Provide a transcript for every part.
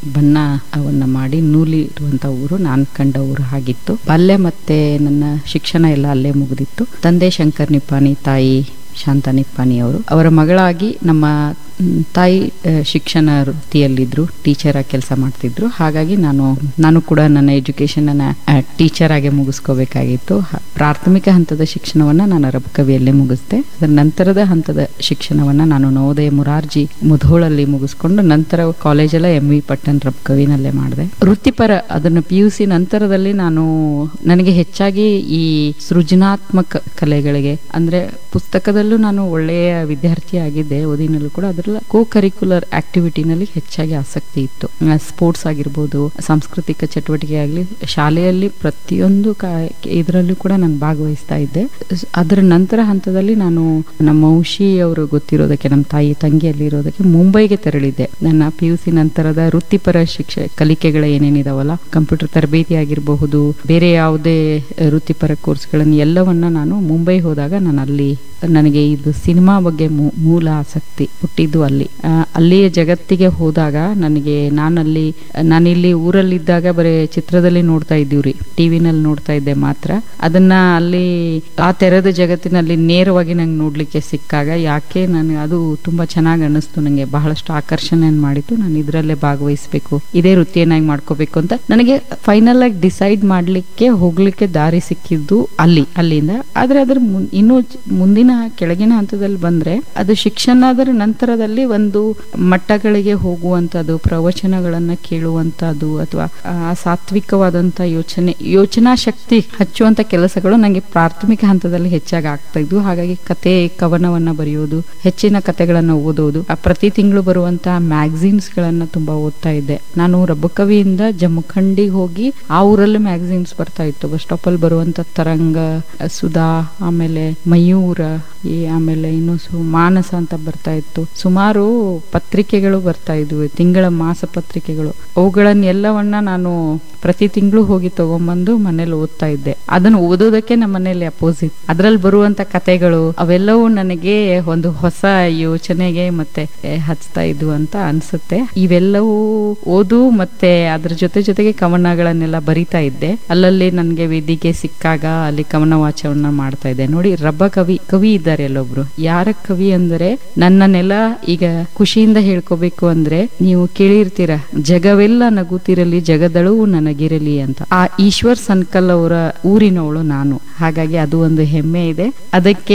ಬಣ್ಣ ಅವನ್ನ ಮಾಡಿ ನೂಲಿ ಇರುವಂತ ಊರು ನಾನು ಕಂಡ ಊರು ಆಗಿತ್ತು ಬಾಲ್ಯ ಮತ್ತೆ ನನ್ನ ಶಿಕ್ಷಣ ಎಲ್ಲ ಅಲ್ಲೇ ಮುಗಿದಿತ್ತು ತಂದೆ ಶಂಕರ್ ನಿಪ್ಪಾಣಿ ತಾಯಿ ಶಾಂತ ನಿಪ್ಪಾಣಿ ಅವರು ಅವರ ಮಗಳಾಗಿ ನಮ್ಮ ಮ್, ತಾಯಿ ಆ, ಶಿಕ್ಷಣ ವೃತ್ತಿಯಲ್ಲಿದ್ರು ಟೀಚರ್ ಆಗಿ ಕೆಲಸ ಮಾಡ್ತಿದ್ರು ಹಾಗಾಗಿ ನಾನು ನಾನು ಕೂಡ ನನ್ನ ಎಜುಕೇಶನ್ ಅನ್ನ ಟೀಚರ್ ಆಗಿ ಮುಗಿಸ್ಕೋಬೇಕಾಗಿತ್ತು ಹ- ಪ್ರಾಥಮಿಕ ಹಂತದ ಶಿಕ್ಷಣವನ್ನ ನಾನು ಅರಬ್ ಕವಿಯಲ್ಲೇ ಮುಗಿಸ್ದೆ ಅದರ ನಂತರದ ಹಂತದ ಶಿಕ್ಷಣವನ್ನ ನಾನು ನವೋದಯ ಮುರಾರ್ಜಿ ಮುಧೋಳಲ್ಲಿ ಮುಗಿಸ್ಕೊಂಡು ನಂತರ ಕಾಲೇಜೆಲ್ಲ ಎಂ ವಿ ಪಟ್ಟಣ್ ರಬ್ ಕವಿನಲ್ಲೇ ಮಾಡಿದೆ ವೃತ್ತಿಪರ ಅದನ್ನು ಪಿ ಯು ಸಿ ನಂತರದಲ್ಲಿ ನಾನು ನನಗೆ ಹೆಚ್ಚಾಗಿ ಈ ಸೃಜನಾತ್ಮಕ ಕಲೆಗಳಿಗೆ ಅಂದ್ರೆ ಪುಸ್ತಕದಲ್ಲೂ ನಾನು ಒಳ್ಳೆಯ ವಿದ್ಯಾರ್ಥಿ ಆಗಿದ್ದೆ ಓದಿನಲ್ಲೂ ಕೂಡ ಅದರ ಕೋ ಕರಿಕ್ಯುಲರ್ ಆಕ್ಟಿವಿಟಿನಲ್ಲಿ ಹೆಚ್ಚಾಗಿ ಆಸಕ್ತಿ ಇತ್ತು ಸ್ಪೋರ್ಟ್ಸ್ ಆಗಿರ್ಬೋದು ಸಾಂಸ್ಕೃತಿಕ ಚಟುವಟಿಕೆ ಆಗಲಿ ಶಾಲೆಯಲ್ಲಿ ಪ್ರತಿಯೊಂದು ಇದರಲ್ಲೂ ಕೂಡ ನಾನು ಭಾಗವಹಿಸ್ತಾ ಇದ್ದೆ ಸ್- ಅದರ ನಂತರ ಹಂತದಲ್ಲಿ ನಾನು ನಮ್ಮ ಔಷಿ ಅವರು ಗೊತ್ತಿರೋದಕ್ಕೆ ನಮ್ಮ ತಾಯಿ ತಂಗಿಯಲ್ಲಿ ಇರೋದಕ್ಕೆ ಮುಂಬೈಗೆ ತೆರಳಿದ್ದೆ ನನ್ನ ಪಿ ಯು ಸಿ ನಂತರದ ವೃತ್ತಿಪರ ಶಿಕ್ಷ ಕಲಿಕೆಗಳು ಏನೇನಿದಾವಲ್ಲ ಕಂಪ್ಯೂಟರ್ ತರಬೇತಿ ಆಗಿರಬಹುದು ಬೇರೆ ಯಾವುದೇ ವೃತ್ತಿಪರ ಕೋರ್ಸ್ಗಳನ್ನು ಎಲ್ಲವನ್ನ ನಾನು ಮುಂಬೈ ಹೋದಾಗ ನಾನು ಅಲ್ಲಿ ನನಗೆ ಇದು ಸಿನಿಮಾ ಬಗ್ಗೆ ಮೂ- ಮೂಲ ಆಸಕ್ತಿ ಹುಟ್ಟಿದ್ದು ಅಲ್ಲಿ ಆ, ಅಲ್ಲಿಯ ಜಗತ್ತಿಗೆ ಹೋದಾಗ ನನಗೆ ನಾನಲ್ಲಿ ನಾನಿಲ್ಲಿ ಊರಲ್ಲಿದ್ದಾಗ ಬರೀ ಚಿತ್ರದಲ್ಲಿ ನೋಡ್ತಾ ಇದ್ದೀವ್ರಿ ಟಿವಿನಲ್ಲಿ ನೋಡ್ತಾ ಇದ್ದೆ ಮಾತ್ರ ಅದನ್ನ ಅಲ್ಲಿ ಆ ತೆರೆದ ಜಗತ್ತಿನಲ್ಲಿ ನೇರವಾಗಿ ನಂಗೆ ನೋಡ್ಲಿಕ್ಕೆ ಸಿಕ್ಕಾಗ ಯಾಕೆ ನಾನು ಅದು ತುಂಬಾ ಚೆನ್ನಾಗಿ ಅನ್ನಿಸ್ತು ನನಗೆ ಬಹಳಷ್ಟು ಆಕರ್ಷಣೆ ಮಾಡಿತ್ತು ನಾನು ಇದರಲ್ಲೇ ಭಾಗವಹಿಸಬೇಕು ಇದೇ ವೃತ್ತಿಯನ್ನಾಗಿ ಮಾಡ್ಕೋಬೇಕು ಅಂತ ನನಗೆ ಫೈನಲ್ ಆಗಿ ಡಿಸೈಡ್ ಮಾಡ್ಲಿಕ್ಕೆ ಹೋಗ್ಲಿಕ್ಕೆ ದಾರಿ ಸಿಕ್ಕಿದ್ದು ಅಲ್ಲಿ ಅಲ್ಲಿಂದ ಆದ್ರೆ ಅದ್ರ ಮುನ್- ಇನ್ನೂ ಚ- ಮುಂದಿನ ಕೆಳಗಿನ ಹಂತದಲ್ಲಿ ಬಂದ್ರೆ ಅದು ಶಿಕ್ಷಣದ ನಂತರದಲ್ಲಿ ಒಂದು ಮಟ್ಟಗಳಿಗೆ ಹೋಗುವಂತದ್ದು ಪ್ರವಚನಗಳನ್ನ ಕೇಳುವಂತದ್ದು ಅಥವಾ ಆ ಸಾತ್ವಿಕವಾದಂತ ಯೋಚನೆ ಯೋಚನಾ ಶಕ್ತಿ ಹಚ್ಚುವಂತ ಕೆಲಸಗಳು ನನಗೆ ಪ್ರಾಥಮಿಕ ಹಂತದಲ್ಲಿ ಹೆಚ್ಚಾಗಿ ಆಗ್ತಾ ಇದ್ವು ಹಾಗಾಗಿ ಕತೆ ಕವನವನ್ನ ಬರೆಯೋದು ಹೆಚ್ಚಿನ ಕತೆಗಳನ್ನ ಓದೋದು ಆ ಪ್ರತಿ ತಿಂಗಳು ಬರುವಂತಹ ಮ್ಯಾಗಝಿನ್ಸ್ ಗಳನ್ನ ತುಂಬಾ ಓದ್ತಾ ಇದ್ದೆ ನಾನು ರಬ್ಬಕವಿಯಿಂದ ಜಮಖಂಡಿಗೆ ಹೋಗಿ ಆ ಊರಲ್ಲಿ ಮ್ಯಾಗಝಿನ್ಸ್ ಬರ್ತಾ ಇತ್ತು ಬಸ್ ಸ್ಟಾಪ್ ಅಲ್ಲಿ ಬರುವಂತ ತರಂಗ ಸುಧಾ ಆಮೇಲೆ ಮಯೂರ ಈ ಆಮೇಲೆ ಇನ್ನು ಸು ಮಾನಸ ಅಂತ ಬರ್ತಾ ಇತ್ತು ಸುಮಾರು ಪತ್ರಿಕೆಗಳು ಬರ್ತಾ ಇದ್ವು ತಿಂಗಳ ಮಾಸ ಪತ್ರಿಕೆಗಳು ಅವುಗಳನ್ನೆಲ್ಲವನ್ನ ನಾನು ಪ್ರತಿ ತಿಂಗಳು ಹೋಗಿ ತಗೊಂಬಂದು ಮನೇಲಿ ಓದ್ತಾ ಇದ್ದೆ ಅದನ್ನು ಓದೋದಕ್ಕೆ ನಮ್ಮ ಮನೇಲಿ ಅಪೋಸಿಟ್ ಅದ್ರಲ್ಲಿ ಬರುವಂತ ಕತೆಗಳು ಅವೆಲ್ಲವೂ ನನಗೆ ಒಂದು ಹೊಸ ಯೋಚನೆಗೆ ಮತ್ತೆ ಎ, ಹಚ್ತಾ ಇದ್ವು ಅಂತ ಅನ್ಸುತ್ತೆ ಇವೆಲ್ಲವೂ ಓದು ಮತ್ತೆ ಅದ್ರ ಜೊತೆ ಜೊತೆಗೆ ಕವನಗಳನ್ನೆಲ್ಲ ಬರಿತಾ ಇದ್ದೆ ಅಲ್ಲಲ್ಲಿ ನನಗೆ ವೇದಿಕೆ ಸಿಕ್ಕಾಗ ಅಲ್ಲಿ ಕವನ ವಾಚವನ್ನ ಮಾಡ್ತಾ ಇದ್ದೆ ನೋಡಿ ರಬ್ಬ ಕವಿ ಕವಿ ಇದ್ದಾರೆ ಅಲ್ಲೊಬ್ರು ಯಾರ ಕವಿ ಅಂದರೆ ನನ್ನನ್ನೆಲ್ಲ ಈಗ ಖುಷಿಯಿಂದ ಹೇಳ್ಕೋಬೇಕು ಅಂದ್ರೆ ನೀವು ಕೇಳಿರ್ತೀರ ಜಗವೆಲ್ಲ ನಗುತ್ತಿರಲಿ ಜಗದಳವು ನನಗಿರಲಿ ಅಂತ ಆ ಈಶ್ವರ್ ಸನ್ಕಲ್ ಅವರ ಊರಿನವಳು ನಾನು ಹಾಗಾಗಿ ಅದು ಒಂದು ಹೆಮ್ಮೆ ಇದೆ ಅದಕ್ಕೆ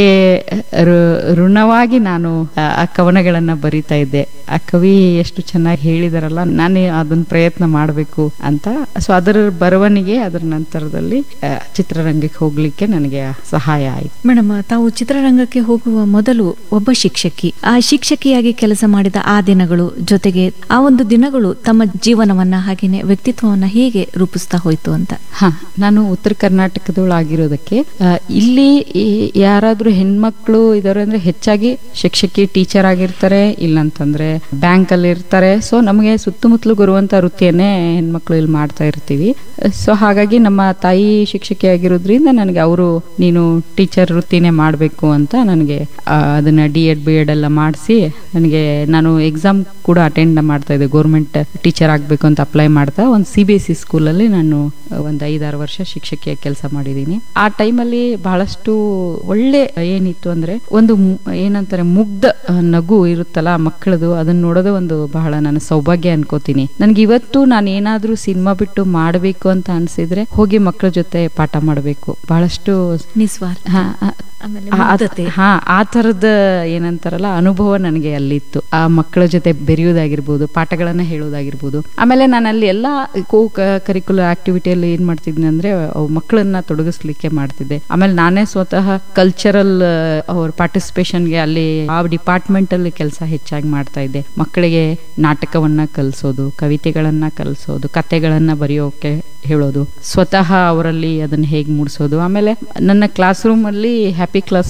ಋ- ಋಣವಾಗಿ ನಾನು ಆ- ಆ ಕವನಗಳನ್ನ ಬರಿತಾ ಇದ್ದೆ ಆ ಕವಿ ಎಷ್ಟು ಚೆನ್ನಾಗಿ ಹೇಳಿದಾರಲ್ಲ ನಾನೇ ಅದನ್ನ ಪ್ರಯತ್ನ ಮಾಡಬೇಕು ಅಂತ ಸೊ ಅದರ ಬರವಣಿಗೆ ಅದರ ನಂತರದಲ್ಲಿ ಆ, ಚಿತ್ರರಂಗಕ್ಕೆ ಹೋಗ್ಲಿಕ್ಕೆ ನನಗೆ ಸಹಾಯ ಆಯ್ತು ಮೇಡಮ್ ತಾವು ಚಿತ್ರರಂಗಕ್ಕೆ ಹೋಗುವ ಮೊದಲು ಒಬ್ಬ ಶಿಕ್ಷಕಿ ಆ ಶಿಕ್ಷಕಿಯಾಗಿ ಕೆಲಸ ಮಾಡಿದ ಆ ದಿನಗಳು ಜೊತೆಗೆ ಆ ಒಂದು ದಿನಗಳು ತಮ್ಮ ಜೀವನವನ್ನ ಹಾಗೇನೆ ವ್ಯಕ್ತಿತ್ವವನ್ನ ಹೇಗೆ ರೂಪಿಸ್ತಾ ಹೋಯ್ತು ಅಂತ ಹಾ ನಾನು ಉತ್ತರ ಕರ್ನಾಟಕದವಳಾಗಿರೋದಕ್ಕೆ ಆ, ಇಲ್ಲಿ ಈ- ಯಾರಾದ್ರೂ ಹೆಣ್ಮಕ್ಳು ಇದಾರೆ ಅಂದ್ರೆ ಹೆಚ್ಚಾಗಿ ಶಿಕ್ಷಕಿ ಟೀಚರ್ ಆಗಿರ್ತಾರೆ ಇಲ್ಲಂತಂದ್ರೆ ಬ್ಯಾಂಕ್ ಅಲ್ಲಿ ಇರ್ತಾರೆ ಸೊ ನಮಗೆ ಸುತ್ತಮುತ್ತಲು ಬರುವಂತ ವೃತ್ತಿಯನ್ನೇ ಹೆಣ್ಮಕ್ಳು ಇಲ್ಲಿ ಮಾಡ್ತಾ ಇರ್ತೀವಿ ಸೊ ಹಾಗಾಗಿ ನಮ್ಮ ತಾಯಿ ಶಿಕ್ಷಕಿ ಆಗಿರೋದ್ರಿಂದ ನನಗೆ ಅವರು ನೀನು ಟೀಚರ್ ವೃತ್ತಿನೇ ಮಾಡಬೇಕು ಅಂತ ನನಗೆ ಆ, ಅದನ್ನ ಡಿ ಎಡ್ ಬಿ ಎಡ್ ಎಲ್ಲ ಮಾಡಿಸಿ ನನಗೆ ನಾನು ಎಕ್ಸಾಮ್ ಕೂಡ ಅಟೆಂಡ್ ಮಾಡ್ತಾ ಇದ್ದೆ ಗೌರ್ಮೆಂಟ್ ಟೀಚರ್ ಆಗಬೇಕು ಅಂತ ಅಪ್ಲೈ ಮಾಡ್ತಾ ಒಂದು ಸಿ ಬಿ ಎಸ್ ಸಿ ಸ್ಕೂಲಲ್ಲಿ ನಾನು ಒಂದು ಐದಾರು ವರ್ಷ ಶಿಕ್ಷಕಿಯಾಗಿ ಕೆಲಸ ಮಾಡಿದ್ದೀನಿ ಆ ಟೈಮಲ್ಲಿ ಬಹಳಷ್ಟು ಒಳ್ಳೆ ಏನಿತ್ತು ಅಂದ್ರೆ ಒಂದು ಮು- ಏನಂತಾರೆ ಮುಗ್ಧ ಆ, ನಗು ಇರುತ್ತಲ್ಲ ಆ ಮಕ್ಕಳದು ಅದನ್ನ ನೋಡೋದೇ ಒಂದು ಬಹಳ ನನ್ನ ಸೌಭಾಗ್ಯ ಅನ್ಕೋತೀನಿ ನನ್ಗೆ ಇವತ್ತು ನಾನು ಏನಾದ್ರೂ ಸಿನಿಮಾ ಬಿಟ್ಟು ಮಾಡಬೇಕು ಅಂತ ಅನ್ಸಿದ್ರೆ ಹೋಗಿ ಮಕ್ಕಳ ಜೊತೆ ಪಾಠ ಮಾಡಬೇಕು ಬಹಳಷ್ಟು ನಿಸ್ವಾರ್ಥ ಹಾ, ಆ- ಆಮೇಲೆ ಆ- ಆ- ಮುಗ್ಧತೆ. ಹಾ ಆ ತರದ ಏನಂತಾರಲ್ಲ ಅನುಭವ ನನಗೆ ಅಲ್ಲಿತ್ತು ಆ ಮಕ್ಕಳ ಜೊತೆ ಬೆರೆಯೋದಾಗಿರ್ಬೋದು ಪಾಠಗಳನ್ನ ಹೇಳೋದಾಗಿರ್ಬೋದು ಆಮೇಲೆ ನಾನು ಅಲ್ಲಿ ಎಲ್ಲ ಕೋ ಕರಿಕ್ಯುಲರ್ ಆಕ್ಟಿವಿಟಿಯಲ್ಲಿ ಏನ್ ಮಾಡ್ತಿದ್ದೆ ಅಂದ್ರೆ ಅವು ಮಕ್ಕಳನ್ನ ತೊಡಗಿಸ್ಲಿಕ್ಕೆ ಮಾಡ್ತಿದ್ದೆ ಆಮೇಲೆ ನಾನೇ ಸ್ವತಃ ಕಲ್ಚರಲ್ ಅವ್ರ ಪಾರ್ಟಿಸಿಪೇಷನ್ಗೆ ಅಲ್ಲಿ ಆ ಡಿಪಾರ್ಟ್ಮೆಂಟ್ ಅಲ್ಲಿ ಕೆಲಸ ಹೆಚ್ಚಾಗಿ ಮಾಡ್ತಾ ಇದ್ದೆ ಮಕ್ಕಳಿಗೆ ನಾಟಕವನ್ನ ಕಲಿಸೋದು ಕವಿತೆಗಳನ್ನ ಕಲಿಸೋದು ಕತೆಗಳನ್ನ ಬರೆಯೋಕೆ ಹೇಳೋದು ಸ್ವತಃ ಅವರಲ್ಲಿ ಅದನ್ನ ಹೇಗೆ ಮೂಡಿಸೋದು ಆಮೇಲೆ ನನ್ನ ಕ್ಲಾಸ್ ರೂಮ್ ಅಲ್ಲಿ happy class room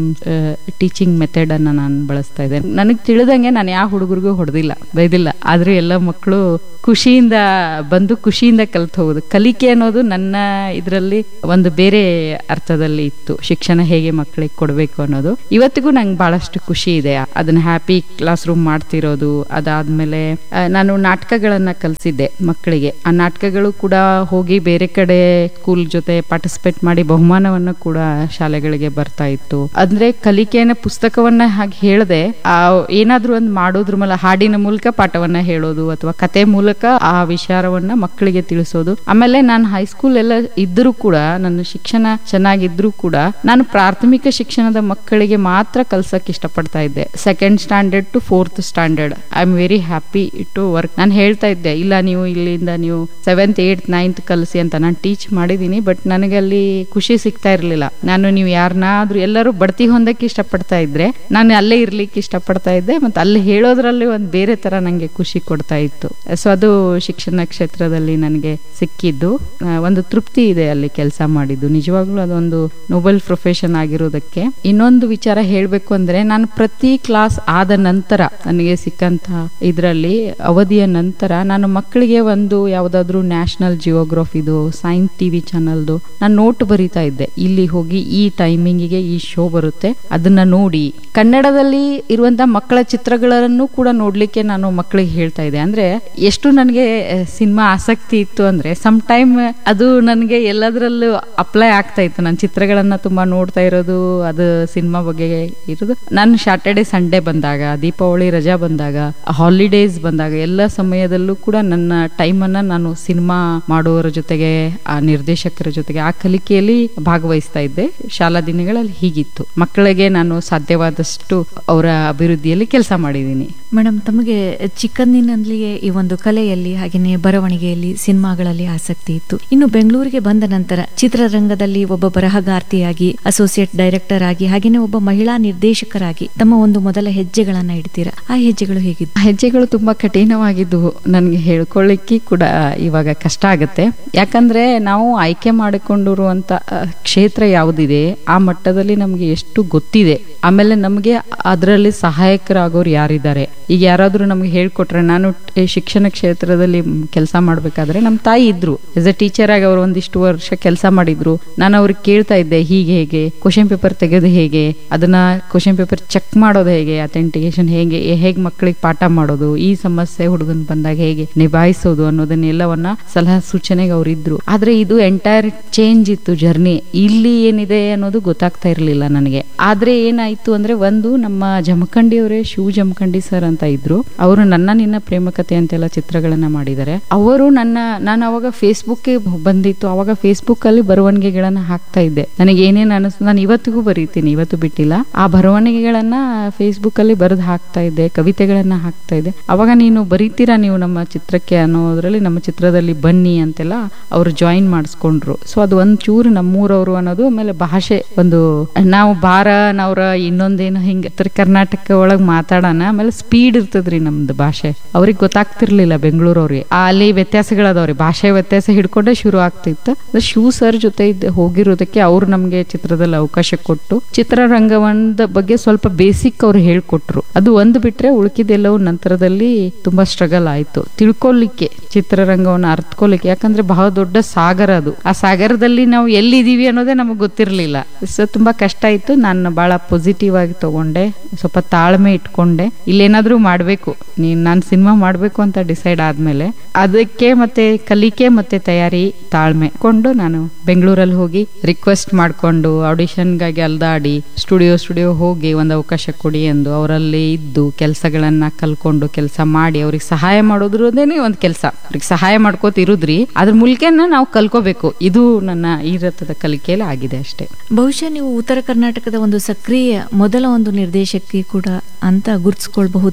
teaching method ಅನ್ನ ನಾನು ಬಳಸ್ತಾ ಇದ್ದೆ ನನಗೆ ತಿಳಿದಂಗೆ ನಾನು ಯಾವ ಹುಡುಗರಿಗೂ ಹೊಡೆದಿಲ್ಲ ಬೈದಿಲ್ಲ ಆದ್ರೆ ಎಲ್ಲ ಮಕ್ಕಳು ಖುಷಿಯಿಂದ ಬಂದು ಖುಷಿಯಿಂದ ಕಲ್ತು ಹೋಗುದು ಕಲಿಕೆ ಅನ್ನೋದು ನನ್ನ ಇದರಲ್ಲಿ ಒಂದು ಬೇರೆ ಅರ್ಥದಲ್ಲಿ ಇತ್ತು ಶಿಕ್ಷಣ ಹೇಗೆ ಮಕ್ಕಳಿಗೆ ಕೊಡಬೇಕು ಅನ್ನೋದು ಇವತ್ತಿಗೂ ನಂಗೆ ಬಹಳಷ್ಟು ಖುಷಿ ಇದೆ ಅದನ್ನ ಹ್ಯಾಪಿ ಕ್ಲಾಸ್ ರೂಮ್ ಮಾಡ್ತಿರೋದು ಅದಾದ್ಮೇಲೆ ಆ, ನಾನು ನಾಟಕಗಳನ್ನ ಕಲಿಸಿದ್ದೆ ಮಕ್ಕಳಿಗೆ ಆ ನಾಟಕಗಳು ಕೂಡ ಹೋಗಿ ಬೇರೆ ಕಡೆ ಸ್ಕೂಲ್ ಜೊತೆ ಪಾರ್ಟಿಸಿಪೇಟ್ ಮಾಡಿ ಬಹುಮಾನವನ್ನು ಕೂಡ ಶಾಲೆಗಳಿಗೆ ಬರ್ತಾ ಇತ್ತು ಅಂದ್ರೆ ಕಲಿಕೆನ ಪುಸ್ತಕವನ್ನ ಹಾಗೆ ಹೇಳದೆ ಆ ಏನಾದ್ರೂ ಒಂದು ಮಾಡೋದ್ರ ಮೇಲೆ ಹಾಡಿನ ಮೂಲಕ ಪಾಠವನ್ನ ಹೇಳೋದು ಅಥವಾ ಕತೆ ಮೂಲಕ ಆ ವಿಚಾರವನ್ನ ಮಕ್ಕಳಿಗೆ ತಿಳಿಸೋದು ಆಮೇಲೆ ನಾನು ಹೈಸ್ಕೂಲ್ ಎಲ್ಲ ಇದ್ರೂ ಕೂಡ ನನ್ನ ಶಿಕ್ಷಣ ಚೆನ್ನಾಗಿದ್ರೂ ಕೂಡ ನಾನು ಪ್ರಾಥಮಿಕ ಶಿಕ್ಷಣದ ಮಕ್ಕಳಿಗೆ ಮಾತ್ರ ಕಲ್ಸಕ್ ಇಷ್ಟಪಡ್ತಾ ಇದ್ದೆ second standard to fourth standard I am very happy to work ನಾನು ಹೇಳ್ತಾ ಇದ್ದೆ ಇಲ್ಲ ನೀವು ಇಲ್ಲಿಂದ ನೀವು ಸೆವೆಂತ್ ಏಟ್ ನೈನ್ತ್ ಕಲಿಸಿ ಅಂತ ನಾನು ಟೀಚ್ ಮಾಡಿದ್ದೀನಿ ಬಟ್ ನನಗೆ ಅಲ್ಲಿ ಖುಷಿ ಸಿಗ್ತಾ ಇರಲಿಲ್ಲ ನಾನು ನೀವು ಯಾರನ್ನಾದ್ರೂ ಎಲ್ಲರೂ ಬಡ್ತಿ ಹೊಂದಕ್ಕೆ ಇಷ್ಟಪಡ್ತಾ ಇದ್ರೆ ನಾನು ಅಲ್ಲೇ ಇರ್ಲಿಕ್ಕೆ ಇಷ್ಟಪಡ್ತಾ ಇದ್ದೆ ಮತ್ತೆ ಅಲ್ಲಿ ಹೇಳೋದ್ರಲ್ಲಿ ಒಂದು ಬೇರೆ ತರ ನನಗೆ ಖುಷಿ ಕೊಡ್ತಾ ಇತ್ತು ಸೊ ಅದು ಶಿಕ್ಷಣ ಕ್ಷೇತ್ರದಲ್ಲಿ ನನಗೆ ಸಿಕ್ಕಿದ್ದು ಆ, ಒಂದು ತೃಪ್ತಿ ಇದೆ ಅಲ್ಲಿ ಕೆಲಸ ಮಾಡಿದ್ದು ನಿಜವಾಗ್ಲೂ ಅದೊಂದು ನೋಬೆಲ್ ಪ್ರೊಫೆಷನ್ ಆಗಿರೋದಕ್ಕೆ ಇನ್ನೊಂದು ವಿಚಾರ ಹೇಳಬೇಕು ಅಂದ್ರೆ ನಾನು ಪ್ರತಿ ಕ್ಲಾಸ್ ಆದ ನಂತರ ನನಗೆ ಸಿಕ್ಕಂತ ಇದರಲ್ಲಿ ಅವಧಿಯ ನಂತರ ನಾನು ಮಕ್ಕಳಿಗೆ ಒಂದು ಯಾವ್ದಾದ್ರು ನ್ಯಾಷನಲ್ ಜಿಯೋಗ್ರಫಿದು ಸೈನ್ಸ್ ಟಿವಿ ಚಾನಲ್ದು ನಾನು ನೋಟ್ ಬರಿತಾ ಇದ್ದೆ ಇಲ್ಲಿ ಹೋಗಿ ಈ ಟೈಮಿಂಗಿಗೆ ಈ ಶೋ ಬರುತ್ತೆ ಅದನ್ನ ನೋಡಿ ಕನ್ನಡದಲ್ಲಿ ಇರುವಂತ ಮಕ್ಕಳ ಚಿತ್ರಗಳನ್ನು ಕೂಡ ನೋಡ್ಲಿಕ್ಕೆ ನಾನು ಮಕ್ಕಳಿಗೆ ಹೇಳ್ತಾ ಇದ್ದೆ ಅಂದ್ರೆ ಎಷ್ಟು ನನಗೆ ಸಿನಿಮಾ ಆಸಕ್ತಿ ಇತ್ತು ಅಂದ್ರೆ ಸಮ್ ಟೈಮ್ ಅದು ನನಗೆ ಎಲ್ಲದರಲ್ಲೂ ಅಪ್ಲೈ ಆಗ್ತಾ ಇತ್ತು ನಾನು ಚಿತ್ರಗಳನ್ನ ತುಂಬಾ ನೋಡ್ತಾ ಇರೋದು ಅದು ಸಿನಿಮಾ ಬಗ್ಗೆ ಇರೋದು ನಾನು ಸ್ಯಾಟರ್ಡೆ ಸಂಡೇ ಬಂದಾಗ ದೀಪಾವಳಿ ರಜಾ ಬಂದಾಗ ಹಾಲಿಡೇಸ್ ಬಂದಾಗ ಎಲ್ಲ ಸಮಯದಲ್ಲೂ ಕೂಡ ನನ್ನ ಟೈಮನ್ನ ನಾನು ಸಿನಿಮಾ ಮಾಡುವವರ ಜೊತೆಗೆ ಆ ನಿರ್ದೇಶಕರ ಜೊತೆಗೆ ಆ ಕಲಿಕೆಯಲ್ಲಿ ಭಾಗವಹಿಸ್ತಾ ಇದ್ದೆ ಶಾಲಾ ದಿನಗಳಲ್ಲಿ ಹೀಗಿತ್ತು ಮಕ್ಕಳಿಗೆ ನಾನು ಸಾಧ್ಯವಾದಷ್ಟು ಅವರ ಅಭಿವೃದ್ಧಿಯಲ್ಲಿ ಕೆಲಸ ಮಾಡಿದ್ದೀನಿ ಮೇಡಮ್ ತಮಗೆ ಚಿಕ್ಕಂದಿನಲ್ಲಿಯೇ ಈ ಒಂದು ಕಲೆಯಲ್ಲಿ ಹಾಗೆಯೇ ಬರವಣಿಗೆಯಲ್ಲಿ ಸಿನಿಮಾಗಳಲ್ಲಿ ಆಸಕ್ತಿ ಇತ್ತು ಇನ್ನು ಬೆಂಗಳೂರಿಗೆ ಬಂದ ನಂತರ ಚಿತ್ರರಂಗದಲ್ಲಿ ಒಬ್ಬ ಬರಹಗಾರ್ತಿಯಾಗಿ ಅಸೋಸಿಯೇಟ್ ಡೈರೆಕ್ಟರ್ ಆಗಿ ಹಾಗೆಯೇ ಒಬ್ಬ ಮಹಿಳಾ ನಿರ್ದೇಶಕರಾಗಿ ತಮ್ಮ ಒಂದು ಮೊದಲ ಹೆಜ್ಜೆಗಳನ್ನ ಇಡ್ತೀರಾ ಆ ಹೆಜ್ಜೆಗಳು ಹೇಗಿತ್ತು ಆ ಹೆಜ್ಜೆಗಳು ತುಂಬಾ ಕಠಿಣವಾಗಿದ್ದವು ನನಗೆ ಹೇಳ್ಕೊಳ್ಳಿಕ್ಕೆ ಕೂಡ ಇವಾಗ ಕಷ್ಟ ಆಗುತ್ತೆ ಯಾಕಂದ್ರೆ ನಾವು ಆಯ್ಕೆ ಮಾಡಿಕೊಂಡಿರುವಂತ ಆ, ಕ್ಷೇತ್ರ ಯಾವುದಿದೆ ಆ ಮಟ್ಟದಲ್ಲಿ ನಮಗೆ ಎಷ್ಟು ಗೊತ್ತಿದೆ ಆಮೇಲೆ ನಮಗೆ ಅದರಲ್ಲಿ ಸಹಾಯಕರಾಗೋರು ಯಾರಿದ್ದಾರೆ ಈಗ ಯಾರಾದ್ರೂ ನಮ್ಗೆ ಹೇಳ್ಕೊಟ್ರೆ ನಾನು ಟ್- ಶಿಕ್ಷಣ ಕ್ಷೇತ್ರದಲ್ಲಿ ಕೆಲಸ ಮಾಡ್ಬೇಕಾದ್ರೆ ನಮ್ಮ ತಾಯಿ ಇದ್ರು ಎಸ್ ಎ ಟೀಚರ್ ಆಗಿ ಅವರು ಒಂದಿಷ್ಟು ವರ್ಷ ಕೆಲಸ ಮಾಡಿದ್ರು ನಾನು ಅವ್ರಿಗೆ ಕೇಳ್ತಾ ಇದ್ದೆ ಹೀಗೆ ಹೇಗೆ ಕ್ವಶನ್ ಪೇಪರ್ ತೆಗೆದು ಹೇಗೆ ಅದನ್ನ ಕ್ವಶನ್ ಪೇಪರ್ ಚೆಕ್ ಮಾಡೋದು ಹೇಗೆ ಅಥೆಂಟಿಕೇಶನ್ ಹೇಗೆ ಹೇಗೆ ಮಕ್ಕಳಿಗೆ ಪಾಠ ಮಾಡೋದು ಈ ಸಮಸ್ಯೆ ಹುಡುಗನ್ ಬಂದಾಗ ಹೇಗೆ ನಿಭಾಯಿಸೋದು ಅನ್ನೋದನ್ನೆಲ್ಲವನ್ನ ಸಲಹಾ ಸೂಚನೆಗೆ ಅವ್ರು ಇದ್ರು ಆದ್ರೆ ಇದು ಎಂಟೈರ್ ಚೇಂಜ್ ಇತ್ತು ಜರ್ನಿ ಇಲ್ಲಿ ಏನಿದೆ ಅನ್ನೋದು ಗೊತ್ತಾಗ್ತಾ ಇರ್ಲಿಲ್ಲ ನನಗೆ ಆದ್ರೆ ಏನಾಯ್ತು ಅಂದ್ರೆ ಒಂದು ನಮ್ಮ ಜಮಖಂಡಿಯವರೇ ಶಿವ ಜಮಖಂಡಿ ಸರ್ ಅಂತ ಇದ್ರು ಅವರು ನನ್ನ ನಿನ್ನ ಪ್ರೇಮ ಕಥೆ ಅಂತೆಲ್ಲ ಚಿತ್ರಗಳನ್ನ ಮಾಡಿದ್ದಾರೆ ಅವರು ನನ್ನ ನಾನು ಅವಾಗ ಫೇಸ್ಬುಕ್ ಬಂದಿತ್ತು ಅವಾಗ ಫೇಸ್ಬುಕ್ ಅಲ್ಲಿ ಬರವಣಿಗೆಗಳನ್ನ ಹಾಕ್ತಾ ಇದ್ದೆ ನನಗೆ ಏನೇನು ಅನಿಸ್ತು ನಾನು ಇವತ್ತಿಗೂ ಬರೀತೀನಿ ಇವತ್ತು ಬಿಟ್ಟಿಲ್ಲ ಆ ಬರವಣಿಗೆಗಳನ್ನ ಫೇಸ್ಬುಕ್ ಅಲ್ಲಿ ಬರೆದು ಹಾಕ್ತಾ ಇದ್ದೆ ಕವಿತೆಗಳನ್ನ ಹಾಕ್ತಾ ಇದ್ದೆ ಅವಾಗ ನೀನು ಬರೀತೀರಾ ನೀವು ನಮ್ಮ ಚಿತ್ರಕ್ಕೆ ಅನ್ನೋದ್ರಲ್ಲಿ ನಮ್ಮ ಚಿತ್ರದಲ್ಲಿ ಬನ್ನಿ ಅಂತೆಲ್ಲ ಅವರು ಜಾಯಿನ್ ಮಾಡಿಸ್ಕೊಂಡ್ರು ಸೊ ಅದು ಒಂದ್ ಚೂರು ನಮ್ಮೂರವರು ಅನ್ನೋದು ಆಮೇಲೆ ಭಾಷೆ ಒಂದು ನಾವು ಬಾರ ನಾವ್ರ ಇನ್ನೊಂದೇನು ಹಿಂಗ ಉತ್ತರ ಕರ್ನಾಟಕ ಒಳಗ್ ಮಾತಾಡೋಣ ಆಮೇಲೆ ಸ್ಪೀಡ್ ಇರ್ತದ್ರಿ ನಮ್ದು ಭಾಷೆ ಅವ್ರಿಗೆ ಗೊತ್ತಾಗ್ತಿರ್ಲಿಲ್ಲ ಬೆಂಗಳೂರವ್ರಿಗೆ ಆ ಅಲ್ಲಿ ವ್ಯತ್ಯಾಸಗಳದವ್ರಿ ಭಾಷೆ ವ್ಯತ್ಯಾಸ ಹಿಡ್ಕೊಂಡೆ ಶುರು ಆಗ್ತಿತ್ತು ಅಂದ್ರೆ ಶಿವ್ ಸರ್ ಜೊತೆ ಇದ್ದ ಹೋಗಿರೋದಕ್ಕೆ ಅವ್ರು ನಮ್ಗೆ ಚಿತ್ರದಲ್ಲಿ ಅವಕಾಶ ಕೊಟ್ಟು ಚಿತ್ರರಂಗವನ್ನ ಬಗ್ಗೆ ಸ್ವಲ್ಪ ಬೇಸಿಕ್ ಅವ್ರು ಹೇಳ್ಕೊಟ್ರು ಅದು ಒಂದು ಬಿಟ್ರೆ ಉಳ್ಕಿದೆಲ್ಲವೂ ನಂತರದಲ್ಲಿ ತುಂಬಾ ಸ್ಟ್ರಗಲ್ ಆಯ್ತು ತಿಳ್ಕೊಲಿಕ್ಕೆ ಚಿತ್ರರಂಗವನ್ನ ಅರ್ಥಕೊಲಿಕ್ಕೆ ಯಾಕಂದ್ರೆ ಬಹಳ ದೊಡ್ಡ ಸಾಗರ ಅದು ಆ ಸಾಗರದಲ್ಲಿ ನಾವು ಎಲ್ಲಿದೀವಿ ಅನ್ನೋದೇ ನಮಗೆ ಗೊತ್ತಿರಲಿಲ್ಲ ಸೊ ತುಂಬಾ ಕಷ್ಟ ಇತ್ತು ನಾನು ಬಹಳ ಪಾಸಿಟಿವ್ ಆಗಿ ತಗೊಂಡೆ ಸ್ವಲ್ಪ ತಾಳ್ಮೆ ಇಟ್ಕೊಂಡೆ ಇಲ್ಲೇನಾದ್ರೂ ಮಾಡ್ಬೇಕು ನೀನ್ ನಾನು ಸಿನಿಮಾ ಮಾಡ್ಬೇಕು ಅಂತ ಡಿಸೈಡ್ ಆದ್ಮೇಲೆ ಅದಕ್ಕೆ ಮತ್ತೆ ಕಲಿಕೆ ಮತ್ತೆ ತಯಾರಿ ತಾಳ್ಮೆ ಕೊಂಡು ನಾನು ಬೆಂಗಳೂರಲ್ಲಿ ಹೋಗಿ ರಿಕ್ವೆಸ್ಟ್ ಮಾಡ್ಕೊಂಡು ಆಡಿಷನ್ಗಾಗಿ ಅಲ್ದಾಡಿ ಸ್ಟುಡಿಯೋ ಸ್ಟುಡಿಯೋ ಹೋಗಿ ಒಂದು ಅವಕಾಶ ಕೊಡಿ ಎಂದು ಅವರಲ್ಲಿ ಇದ್ದು ಕೆಲಸಗಳನ್ನ ಕಲ್ಕೊಂಡು ಕೆಲಸ ಮಾಡಿ ಅವ್ರಿಗೆ ಸಹಾಯ ಮಾಡೋದ್ರದೇನೆ ಒಂದು ಕೆಲಸ ಅವ್ರಿಗೆ ಸಹಾಯ ಮಾಡ್ಕೋತ ಇರುದ್ರಿ ಅದ್ರ ಮೂಲಕನ ನಾವು ಕಲ್ಕೋಬೇಕು ಇದು ನನ್ನ ಈ ರಥದ ಕಲಿಕೆಯಲ್ಲಿ ಆಗಿದೆ ಅಷ್ಟೇ ಬಹುಶಃ ನೀವು ಉತ್ತರ ಕರ್ನಾಟಕದ ಒಂದು ಸಕ್ರಿಯ ಮೊದಲ ಒಂದು ನಿರ್ದೇಶಕಿ ಕೂಡ ಅಂತ ಗುರ್ತಿಸ್ಕೊಳ್ಬಹುದಾ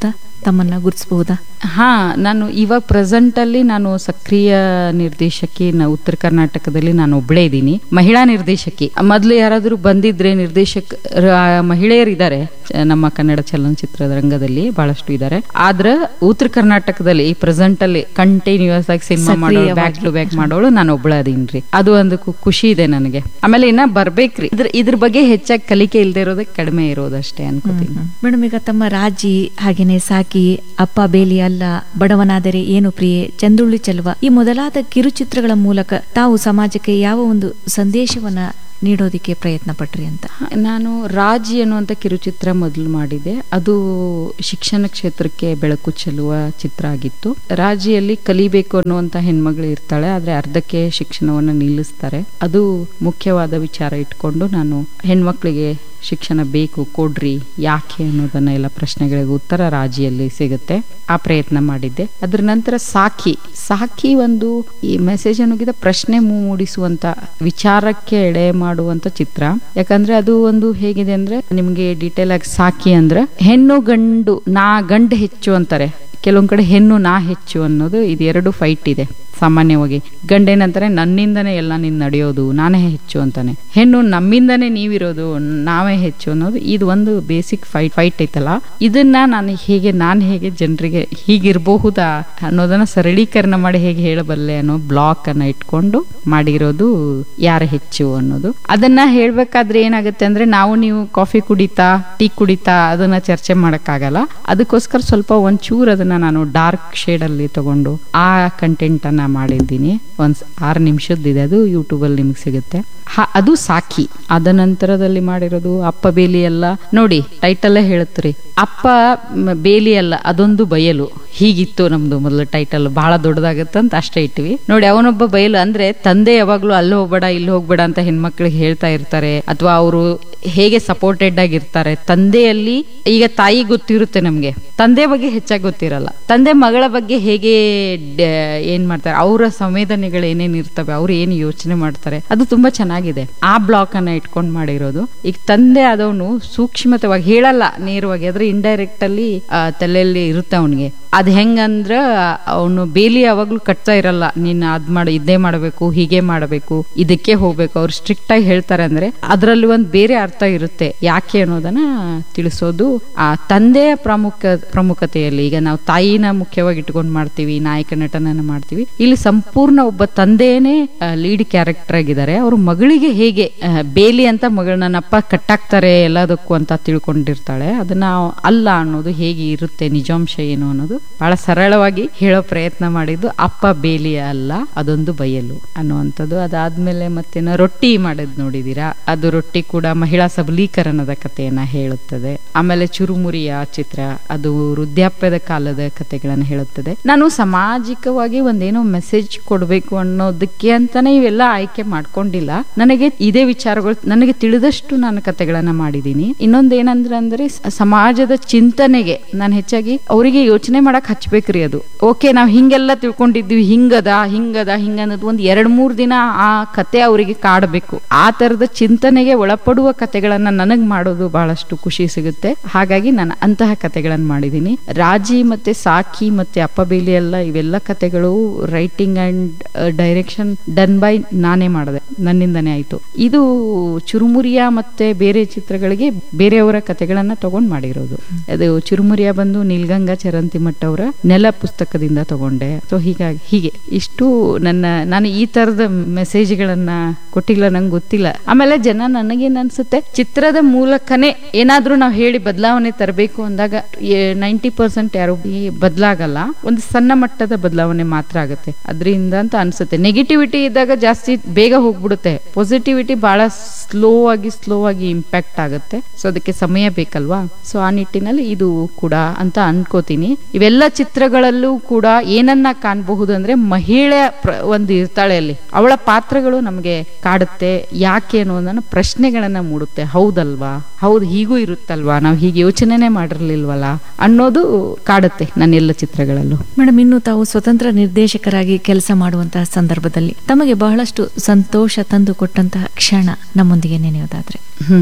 ತಮ್ಮನ್ನ ಗುರುತಿಸಬಹುದಾ ಹಾ ನಾನು ಇವಾಗ ಪ್ರೆಸೆಂಟ್ ಅಲ್ಲಿ ನಾನು ಸಕ್ರಿಯ ನಿರ್ದೇಶಕಿ ನ- ಉತ್ತರ ಕರ್ನಾಟಕದಲ್ಲಿ ನಾನು ಒಬ್ಳೇ ಇದ್ದೀನಿ ಮಹಿಳಾ ನಿರ್ದೇಶಕಿ ಮೊದ್ಲು ಯಾರಾದ್ರೂ ಬಂದಿದ್ರೆ ನಿರ್ದೇಶಕ ಮಹಿಳೆಯರಿದ್ದಾರೆ ಚ- ನಮ್ಮ ಕನ್ನಡ ಚಲನಚಿತ್ರದ ರಂಗದಲ್ಲಿ ಬಹಳಷ್ಟು ಇದ್ದಾರೆ ಆದ್ರ ಉತ್ತರ ಕರ್ನಾಟಕದಲ್ಲಿ ಪ್ರೆಸೆಂಟ್ ಅಲ್ಲಿ ಕಂಟಿನ್ಯೂಸ್ ಆಗಿ ಸಿನಿಮಾ ಮಾಡೋಳು ಬ್ಯಾಕ್ ಟು ಬ್ಯಾಕ್ ಮಾಡೋಳು ನಾನು ಒಬ್ಳ ಅದೀನ್ರಿ ಅದು ಒಂದು ಕು- ಖುಷಿ ಇದೆ ನನಗೆ ಆಮೇಲೆ ಇನ್ನ ಬರ್ಬೇಕ್ರಿ ಇದ್ರ ಇದ್ರ ಬಗ್ಗೆ ಹೆಚ್ಚಾಗಿ ಕಲಿಕೆ ಇಲ್ದೇ ಇರೋದಕ್ಕೆ ಕಡಿಮೆ ಇರೋದಷ್ಟೇ ಅನ್ಕೋತೀನಿ ಮೇಡಮ್ ಈಗ ತಮ್ಮ ರಾಜಿ ಹಾಗೇನೆ ಸಾಕಿ ಅಪ್ಪ ಬೇಲಿ ಅಲ್ಲ ಬಡವನಾದರೆ ಏನು ಪ್ರಿಯೆ ಚಂದ್ರುಳ್ಳಿ ಚೆಲುವ ಈ ಮೊದಲಾದ ಕಿರುಚಿತ್ರಗಳ ಮೂಲಕ ತಾವು ಸಮಾಜಕ್ಕೆ ಯಾವ ಒಂದು ಸಂದೇಶವನ್ನ ನೀಡೋದಿಕ್ಕೆ ಪ್ರಯತ್ನ ಪಟ್ರಿ ಅಂತ ನಾನು ರಾಜಿ ಅನ್ನುವಂಥ ಕಿರುಚಿತ್ರ ಮೊದಲು ಮಾಡಿದೆ ಅದು ಶಿಕ್ಷಣ ಕ್ಷೇತ್ರಕ್ಕೆ ಬೆಳಕು ಚೆಲ್ಲುವ ಚಿತ್ರ ಆಗಿತ್ತು ರಾಜಿಯಲ್ಲಿ ಕಲಿಬೇಕು ಅನ್ನುವಂಥ ಹೆಣ್ಮಗಳು ಇರ್ತಾಳೆ ಆದ್ರೆ ಅರ್ಧಕ್ಕೆ ಶಿಕ್ಷಣವನ್ನು ನಿಲ್ಲಿಸ್ತಾರೆ ಅದು ಮುಖ್ಯವಾದ ವಿಚಾರ ಇಟ್ಕೊಂಡು ನಾನು ಹೆಣ್ಮಕ್ಳಿಗೆ ಶಿಕ್ಷಣ ಬೇಕು ಕೊಡ್ರಿ ಯಾಕೆ ಅನ್ನೋದನ್ನ ಎಲ್ಲ ಪ್ರಶ್ನೆಗಳಿಗೆ ಉತ್ತರ ರಾಜಿಯಲ್ಲಿ ಸಿಗುತ್ತೆ ಆ ಪ್ರಯತ್ನ ಮಾಡಿದ್ದೆ ಅದ್ರ ನಂತರ ಸಾಕಿ ಸಾಕಿ ಒಂದು ಈ ಮೆಸೇಜ್ ಅನ್ನೋಗಿದ ಪ್ರಶ್ನೆ ಮೂಡಿಸುವಂತ ವಿಚಾರಕ್ಕೆ ಎಡೆ ಮಾಡುವಂತ ಚಿತ್ರ ಯಾಕಂದ್ರೆ ಅದು ಒಂದು ಹೇಗಿದೆ ಅಂದ್ರೆ ನಿಮ್ಗೆ ಡೀಟೇಲ್ ಆಗಿ ಸಾಕಿ ಅಂದ್ರೆ ಹೆಣ್ಣು ಗಂಡು ನಾ ಗಂಡು ಹೆಚ್ಚು ಅಂತಾರೆ ಕೆಲವೊಂದ್ ಕಡೆ ಹೆಣ್ಣು ನಾ ಹೆಚ್ಚು ಅನ್ನೋದು ಇದು ಎರಡು ಫೈಟ್ ಇದೆ ಸಾಮಾನ್ಯವಾಗಿ ಗಂಡೇನಂತಾರೆ ನನ್ನಿಂದನೇ ಎಲ್ಲ ನಿನ್ ನಡೆಯೋದು ನಾನೇ ಹೆಚ್ಚು ಅಂತಾನೆ ಹೆಣ್ಣು ನಮ್ಮಿಂದನೇ ನೀವಿರೋದು ನಾವೇ ಹೆಚ್ಚು ಅನ್ನೋದು ಇದು ಒಂದು ಬೇಸಿಕ್ ಫೈಟ್ ಫೈಟ್ ಐತಲ್ಲ ಇದನ್ನ ನಾನು ಹೇಗೆ ನಾನು ಹೇಗೆ ಜನರಿಗೆ ಹೀಗಿರಬಹುದಾ ಅನ್ನೋದನ್ನ ಸರಳೀಕರಣ ಮಾಡಿ ಹೇಗೆ ಹೇಳಬಲ್ಲೆ ಅನ್ನೋ ಬ್ಲಾಕ್ ಅನ್ನ ಇಟ್ಕೊಂಡು ಮಾಡಿರೋದು ಯಾರ ಹೆಚ್ಚು ಅನ್ನೋದು ಅದನ್ನ ಹೇಳ್ಬೇಕಾದ್ರೆ ಏನಾಗುತ್ತೆ ಅಂದ್ರೆ ನಾವು ನೀವು ಕಾಫಿ ಕುಡಿತಾ ಟೀ ಕುಡಿತಾ ಅದನ್ನ ಚರ್ಚೆ ಮಾಡಕ್ಕಾಗಲ್ಲ ಅದಕ್ಕೋಸ್ಕರ ಸ್ವಲ್ಪ ಒಂಚೂರು ಅದನ್ನ ನಾನು ಡಾರ್ಕ್ ಶೇಡ್ ಅಲ್ಲಿ ತಗೊಂಡು ಆ ಕಂಟೆಂಟ್ ಅನ್ನ ಮಾಡಿದ್ದೀನಿ ಒಂದ್ ಆರು ನಿಮಿಷದ್ದಿದೆ ಅದು ಯೂಟ್ಯೂಬ್ ಅಲ್ಲಿ ನಿಮ್ಗೆ ಸಿಗುತ್ತೆ ಹ- ಅದು ಸಾಕಿ ಅದ ನಂತರದಲ್ಲಿ ಮಾಡಿರೋದು ಅಪ್ಪ ಬೇಲಿ ಎಲ್ಲ ನೋಡಿ ಟೈಟಲ್ಲೇ ಹೇಳುತ್ರಿ ಅಪ್ಪ ಮ್, ಬೇಲಿ ಅಲ್ಲ ಅದೊಂದು ಬಯಲು ಹೀಗಿತ್ತು ನಮ್ದು ಮೊದಲು ಟೈಟಲ್ ಬಹಳ ದೊಡ್ಡದಾಗತ್ತೆ ಅಂತ ಅಷ್ಟೇ ಇಟ್ವಿ ನೋಡಿ ಅವನೊಬ್ಬ ಬಯಲು ಅಂದ್ರೆ ತಂದೆ ಯಾವಾಗ್ಲೂ ಅಲ್ಲಿ ಹೋಗ್ಬೇಡ ಇಲ್ಲಿ ಹೋಗ್ಬೇಡ ಅಂತ ಹೆಣ್ಮಕ್ಳಿಗೆ ಹೇಳ್ತಾ ಇರ್ತಾರೆ ಅಥವಾ ಅವರು ಹೇಗೆ ಸಪೋರ್ಟೆಡ್ ಆಗಿರ್ತಾರೆ ತಂದೆಯಲ್ಲಿ ಈಗ ತಾಯಿ ಗೊತ್ತಿರುತ್ತೆ ನಮ್ಗೆ ತಂದೆ ಬಗ್ಗೆ ಹೆಚ್ಚಾಗಿ ಗೊತ್ತಿರಲ್ಲ ತಂದೆ ಮಗಳ ಬಗ್ಗೆ ಹೇಗೆ ಡ- ಏನ್ ಮಾಡ್ತಾರೆ ಅವರ ಸಂವೇದನೆಗಳು ಏನೇನ್ ಇರ್ತವೆ ಅವ್ರು ಏನ್ ಯೋಚನೆ ಮಾಡ್ತಾರೆ ಅದು ತುಂಬಾ ಚೆನ್ನಾಗಿದೆ ಆ ಬ್ಲಾಕ್ ಅನ್ನ ಇಟ್ಕೊಂಡ್ ಮಾಡಿರೋದು ಈಗ ತಂದೆ ಆದವನು ಸೂಕ್ಷ್ಮತವಾಗಿ ಹೇಳಲ್ಲ ನೇರವಾಗಿ ಆದ್ರೆ ಇಂಡೈರೆಕ್ಟ್ ಅಲ್ಲಿ ಆ, ತಲೆಯಲ್ಲಿ ಇರುತ್ತೆ ಅವನಿಗೆ ಅದ್ ಹೆಂಗಂದ್ರ ಅವನು ಬೇಲಿ ಯಾವಾಗ್ಲೂ ಕಟ್ತಾ ಇರಲ್ಲ ನೀನ್ ಅದ್ ಮಾಡ ಇದೇ ಮಾಡಬೇಕು ಹೀಗೆ ಮಾಡಬೇಕು ಇದಕ್ಕೆ ಹೋಗ್ಬೇಕು ಅವ್ರು ಸ್ಟ್ರಿಕ್ಟ್ ಆಗಿ ಹೇಳ್ತಾರೆ ಅಂದ್ರೆ ಅದರಲ್ಲಿ ಒಂದ್ ಬೇರೆ ಅರ್ಥ ಇರುತ್ತೆ ಯಾಕೆ ಅನ್ನೋದನ್ನ ತಿಳಿಸೋದು ಆ ತಂದೆಯ ಪ್ರಮುಖ ಪ್ರಮುಖತೆಯಲ್ಲಿ ಈಗ ನಾವು ತಾಯಿನ ಮುಖ್ಯವಾಗಿ ಇಟ್ಕೊಂಡು ಮಾಡ್ತೀವಿ ನಾಯಕ ನಟನನ್ನ ಮಾಡ್ತೀವಿ ಇಲ್ಲಿ ಸಂಪೂರ್ಣ ಒಬ್ಬ ತಂದೆಯೇ ಲೀಡ್ ಕ್ಯಾರೆಕ್ಟರ್ ಆಗಿದ್ದಾರೆ ಅವ್ರ ಮಗಳಿಗೆ ಹೇಗೆ ಆ, ಬೇಲಿ ಅಂತ ಮಗಳು ನನ್ನಪ್ಪ ಕಟ್ಟಾಕ್ತಾರೆ ಎಲ್ಲದಕ್ಕೂ ಅಂತ ತಿಳ್ಕೊಂಡಿರ್ತಾಳೆ ಅದನ್ನ ಅಲ್ಲ ಅನ್ನೋದು ಹೇಗೆ ಇರುತ್ತೆ ನಿಜಾಂಶ ಏನು ಅನ್ನೋದು ಬಹಳ ಸರಳವಾಗಿ ಹೇಳೋ ಪ್ರಯತ್ನ ಮಾಡಿದ್ದು ಅಪ್ಪ ಬೇಲಿ ಅಲ್ಲ ಅದೊಂದು ಬಯಲು ಅನ್ನುವಂಥದ್ದು ಅದಾದ್ಮೇಲೆ ಮತ್ತೇನೋ ರೊಟ್ಟಿ ಮಾಡೋದ್ ನೋಡಿದೀರಾ ಅದು ರೊಟ್ಟಿ ಕೂಡ ಮಹಿಳಾ ಸಬಲೀಕರಣದ ಕಥೆಯನ್ನ ಹೇಳುತ್ತದೆ ಆಮೇಲೆ ಚುರುಮುರಿಯ ಚಿತ್ರ ಅದು ವೃದ್ಧಾಪ್ಯದ ಕಾಲದ ಕಥೆಗಳನ್ನ ಹೇಳುತ್ತದೆ ನಾನು ಸಾಮಾಜಿಕವಾಗಿ ಒಂದೇನೋ ಮೆಸೇಜ್ ಕೊಡಬೇಕು ಅನ್ನೋದಕ್ಕೆ ಅಂತಾನೆ ಇವೆಲ್ಲ ಆಯ್ಕೆ ಮಾಡ್ಕೊಂಡಿಲ್ಲ ನನಗೆ ಇದೇ ವಿಚಾರಗಳು ನನಗೆ ತಿಳಿದಷ್ಟು ನಾನು ಕಥೆಗಳನ್ನ ಮಾಡಿದ್ದೀನಿ ಇನ್ನೊಂದೇನಂದ್ರೆ ಅಂದ್ರೆ ಸ- ಸಮಾಜದ ಚಿಂತನೆಗೆ ನಾನು ಹೆಚ್ಚಾಗಿ ಅವರಿಗೆ ಯೋಚನೆ ಮಾಡಕ್ ಹಚ್ಬೇಕ್ರಿ ಅದು ಓಕೆ ನಾವ್ ಹಿಂಗೆಲ್ಲ ತಿಳ್ಕೊಂಡಿದ್ವಿ ಹಿಂಗದ ಹಿಂಗದ ಹಿಂಗ ಅನ್ನೋದು ಒಂದ್ ಎರಡ್ ಮೂರ್ ದಿನ ಆ ಕತೆ ಅವರಿಗೆ ಕಾಡಬೇಕು ಆ ತರದ ಚಿಂತನೆಗೆ ಒಳಪಡುವ ಕತೆಗಳನ್ನ ನನಗ್ ಮಾಡೋದು ಬಹಳಷ್ಟು ಖುಷಿ ಸಿಗುತ್ತೆ ಹಾಗಾಗಿ ನಾನು ಅಂತಹ ಕತೆಗಳನ್ನ ಮಾಡಿದ್ದೀನಿ ರಾಜಿ ಮತ್ತೆ ಸಾಕಿ ಮತ್ತೆ ಅಪ್ಪ ಬೇಲಿ ಎಲ್ಲ ಇವೆಲ್ಲ ಕತೆಗಳು writing and direction done by ನಾನೇ ಮಾಡಿದೆ ನನ್ನಿಂದನೇ ಆಯ್ತು ಇದು ಚುರುಮುರಿಯ ಮತ್ತೆ ಬೇರೆ ಚಿತ್ರಗಳಿಗೆ ಬೇರೆಯವರ ಕತೆಗಳನ್ನ ತಗೊಂಡ್ ಮಾಡಿರೋದು ಅದು ಚುರುಮುರಿಯ ಬಂದು ನೀಲ್ಗಂಗಾ ಚರಂತಿಮಠ ಅವರ ನೆಲ ಪುಸ್ತಕದಿಂದ ತಗೊಂಡೆ ಸೊ ಹೀಗಾಗಿ ಹೀಗೆ ಇಷ್ಟು ನನ್ನ ನಾನು ಈ ತರದ ಮೆಸೇಜ್ಗಳನ್ನ ಕೊಟ್ಟಿಲ್ಲ ನಂಗೆ ಗೊತ್ತಿಲ್ಲ ಆಮೇಲೆ ಜನ ನನಗೇನ್ ಅನ್ಸುತ್ತೆ ಚಿತ್ರದ ಮೂಲಕನೇ ಏನಾದ್ರೂ ನಾವು ಹೇಳಿ ಬದಲಾವಣೆ ತರಬೇಕು ಅಂದಾಗ ನೈಂಟಿ ಪರ್ಸೆಂಟ್ ಯಾರು ಬದಲಾಗಲ್ಲ ಒಂದು ಸಣ್ಣ ಮಟ್ಟದ ಬದಲಾವಣೆ ಮಾತ್ರ ಆಗುತ್ತೆ ಅದರಿಂದ ಅಂತ ಅನ್ಸುತ್ತೆ ನೆಗೆಟಿವಿಟಿ ಇದ್ದಾಗ ಜಾಸ್ತಿ ಬೇಗ ಹೋಗ್ಬಿಡುತ್ತೆ ಪಾಸಿಟಿವಿಟಿ ಬಹಳ ಸ್ಲೋ ಆಗಿ ಸ್ಲೋ ಆಗಿ ಇಂಪ್ಯಾಕ್ಟ್ ಆಗುತ್ತೆ ಸೊ ಅದಕ್ಕೆ ಸಮಯ ಬೇಕಲ್ವಾ ಸೊ ಆ ನಿಟ್ಟಿನಲ್ಲಿ ಇದು ಕೂಡ ಅಂತ ಅನ್ಕೋತೀನಿ ಇವೆಲ್ಲ ಚಿತ್ರಗಳಲ್ಲೂ ಕೂಡ ಏನನ್ನ ಕಾಣಬಹುದು ಅಂದ್ರೆ ಮಹಿಳೆ ಪ್ರ- ಒಂದು ಇರ್ತಾಳೆ ಅಲ್ಲಿ ಅವಳ ಪಾತ್ರಗಳು ನಮಗೆ ಕಾಡುತ್ತೆ ಯಾಕೆ ಅನ್ನೋದನ್ನ ಪ್ರಶ್ನೆಗಳನ್ನ ಮೂಡುತ್ತೆ ಹೌದಲ್ವಾ ಹೌದು ಹೀಗೂ ಇರುತ್ತಲ್ವಾ ನಾವು ಹೀಗೆ ಯೋಚನೆನೇ ಮಾಡಿರ್ಲಿಲ್ವಲ್ಲ ಅನ್ನೋದು ಕಾಡುತ್ತೆ ನನ್ನ ಎಲ್ಲ ಚಿತ್ರಗಳಲ್ಲೂ ಮೇಡಮ್ ಇನ್ನು ತಾವು ಸ್ವತಂತ್ರ ನಿರ್ದೇಶಕರಾಗಿ ಕೆಲಸ ಮಾಡುವಂತಹ ಸಂದರ್ಭದಲ್ಲಿ ತಮಗೆ ಬಹಳಷ್ಟು ಸಂತೋಷ ತಂದು ಕೊಟ್ಟಂತಹ ಕ್ಷಣ ನಮ್ಮೊಂದಿಗೆ ನೆನೆಯೋದಾದ್ರೆ ಹ್ಮ್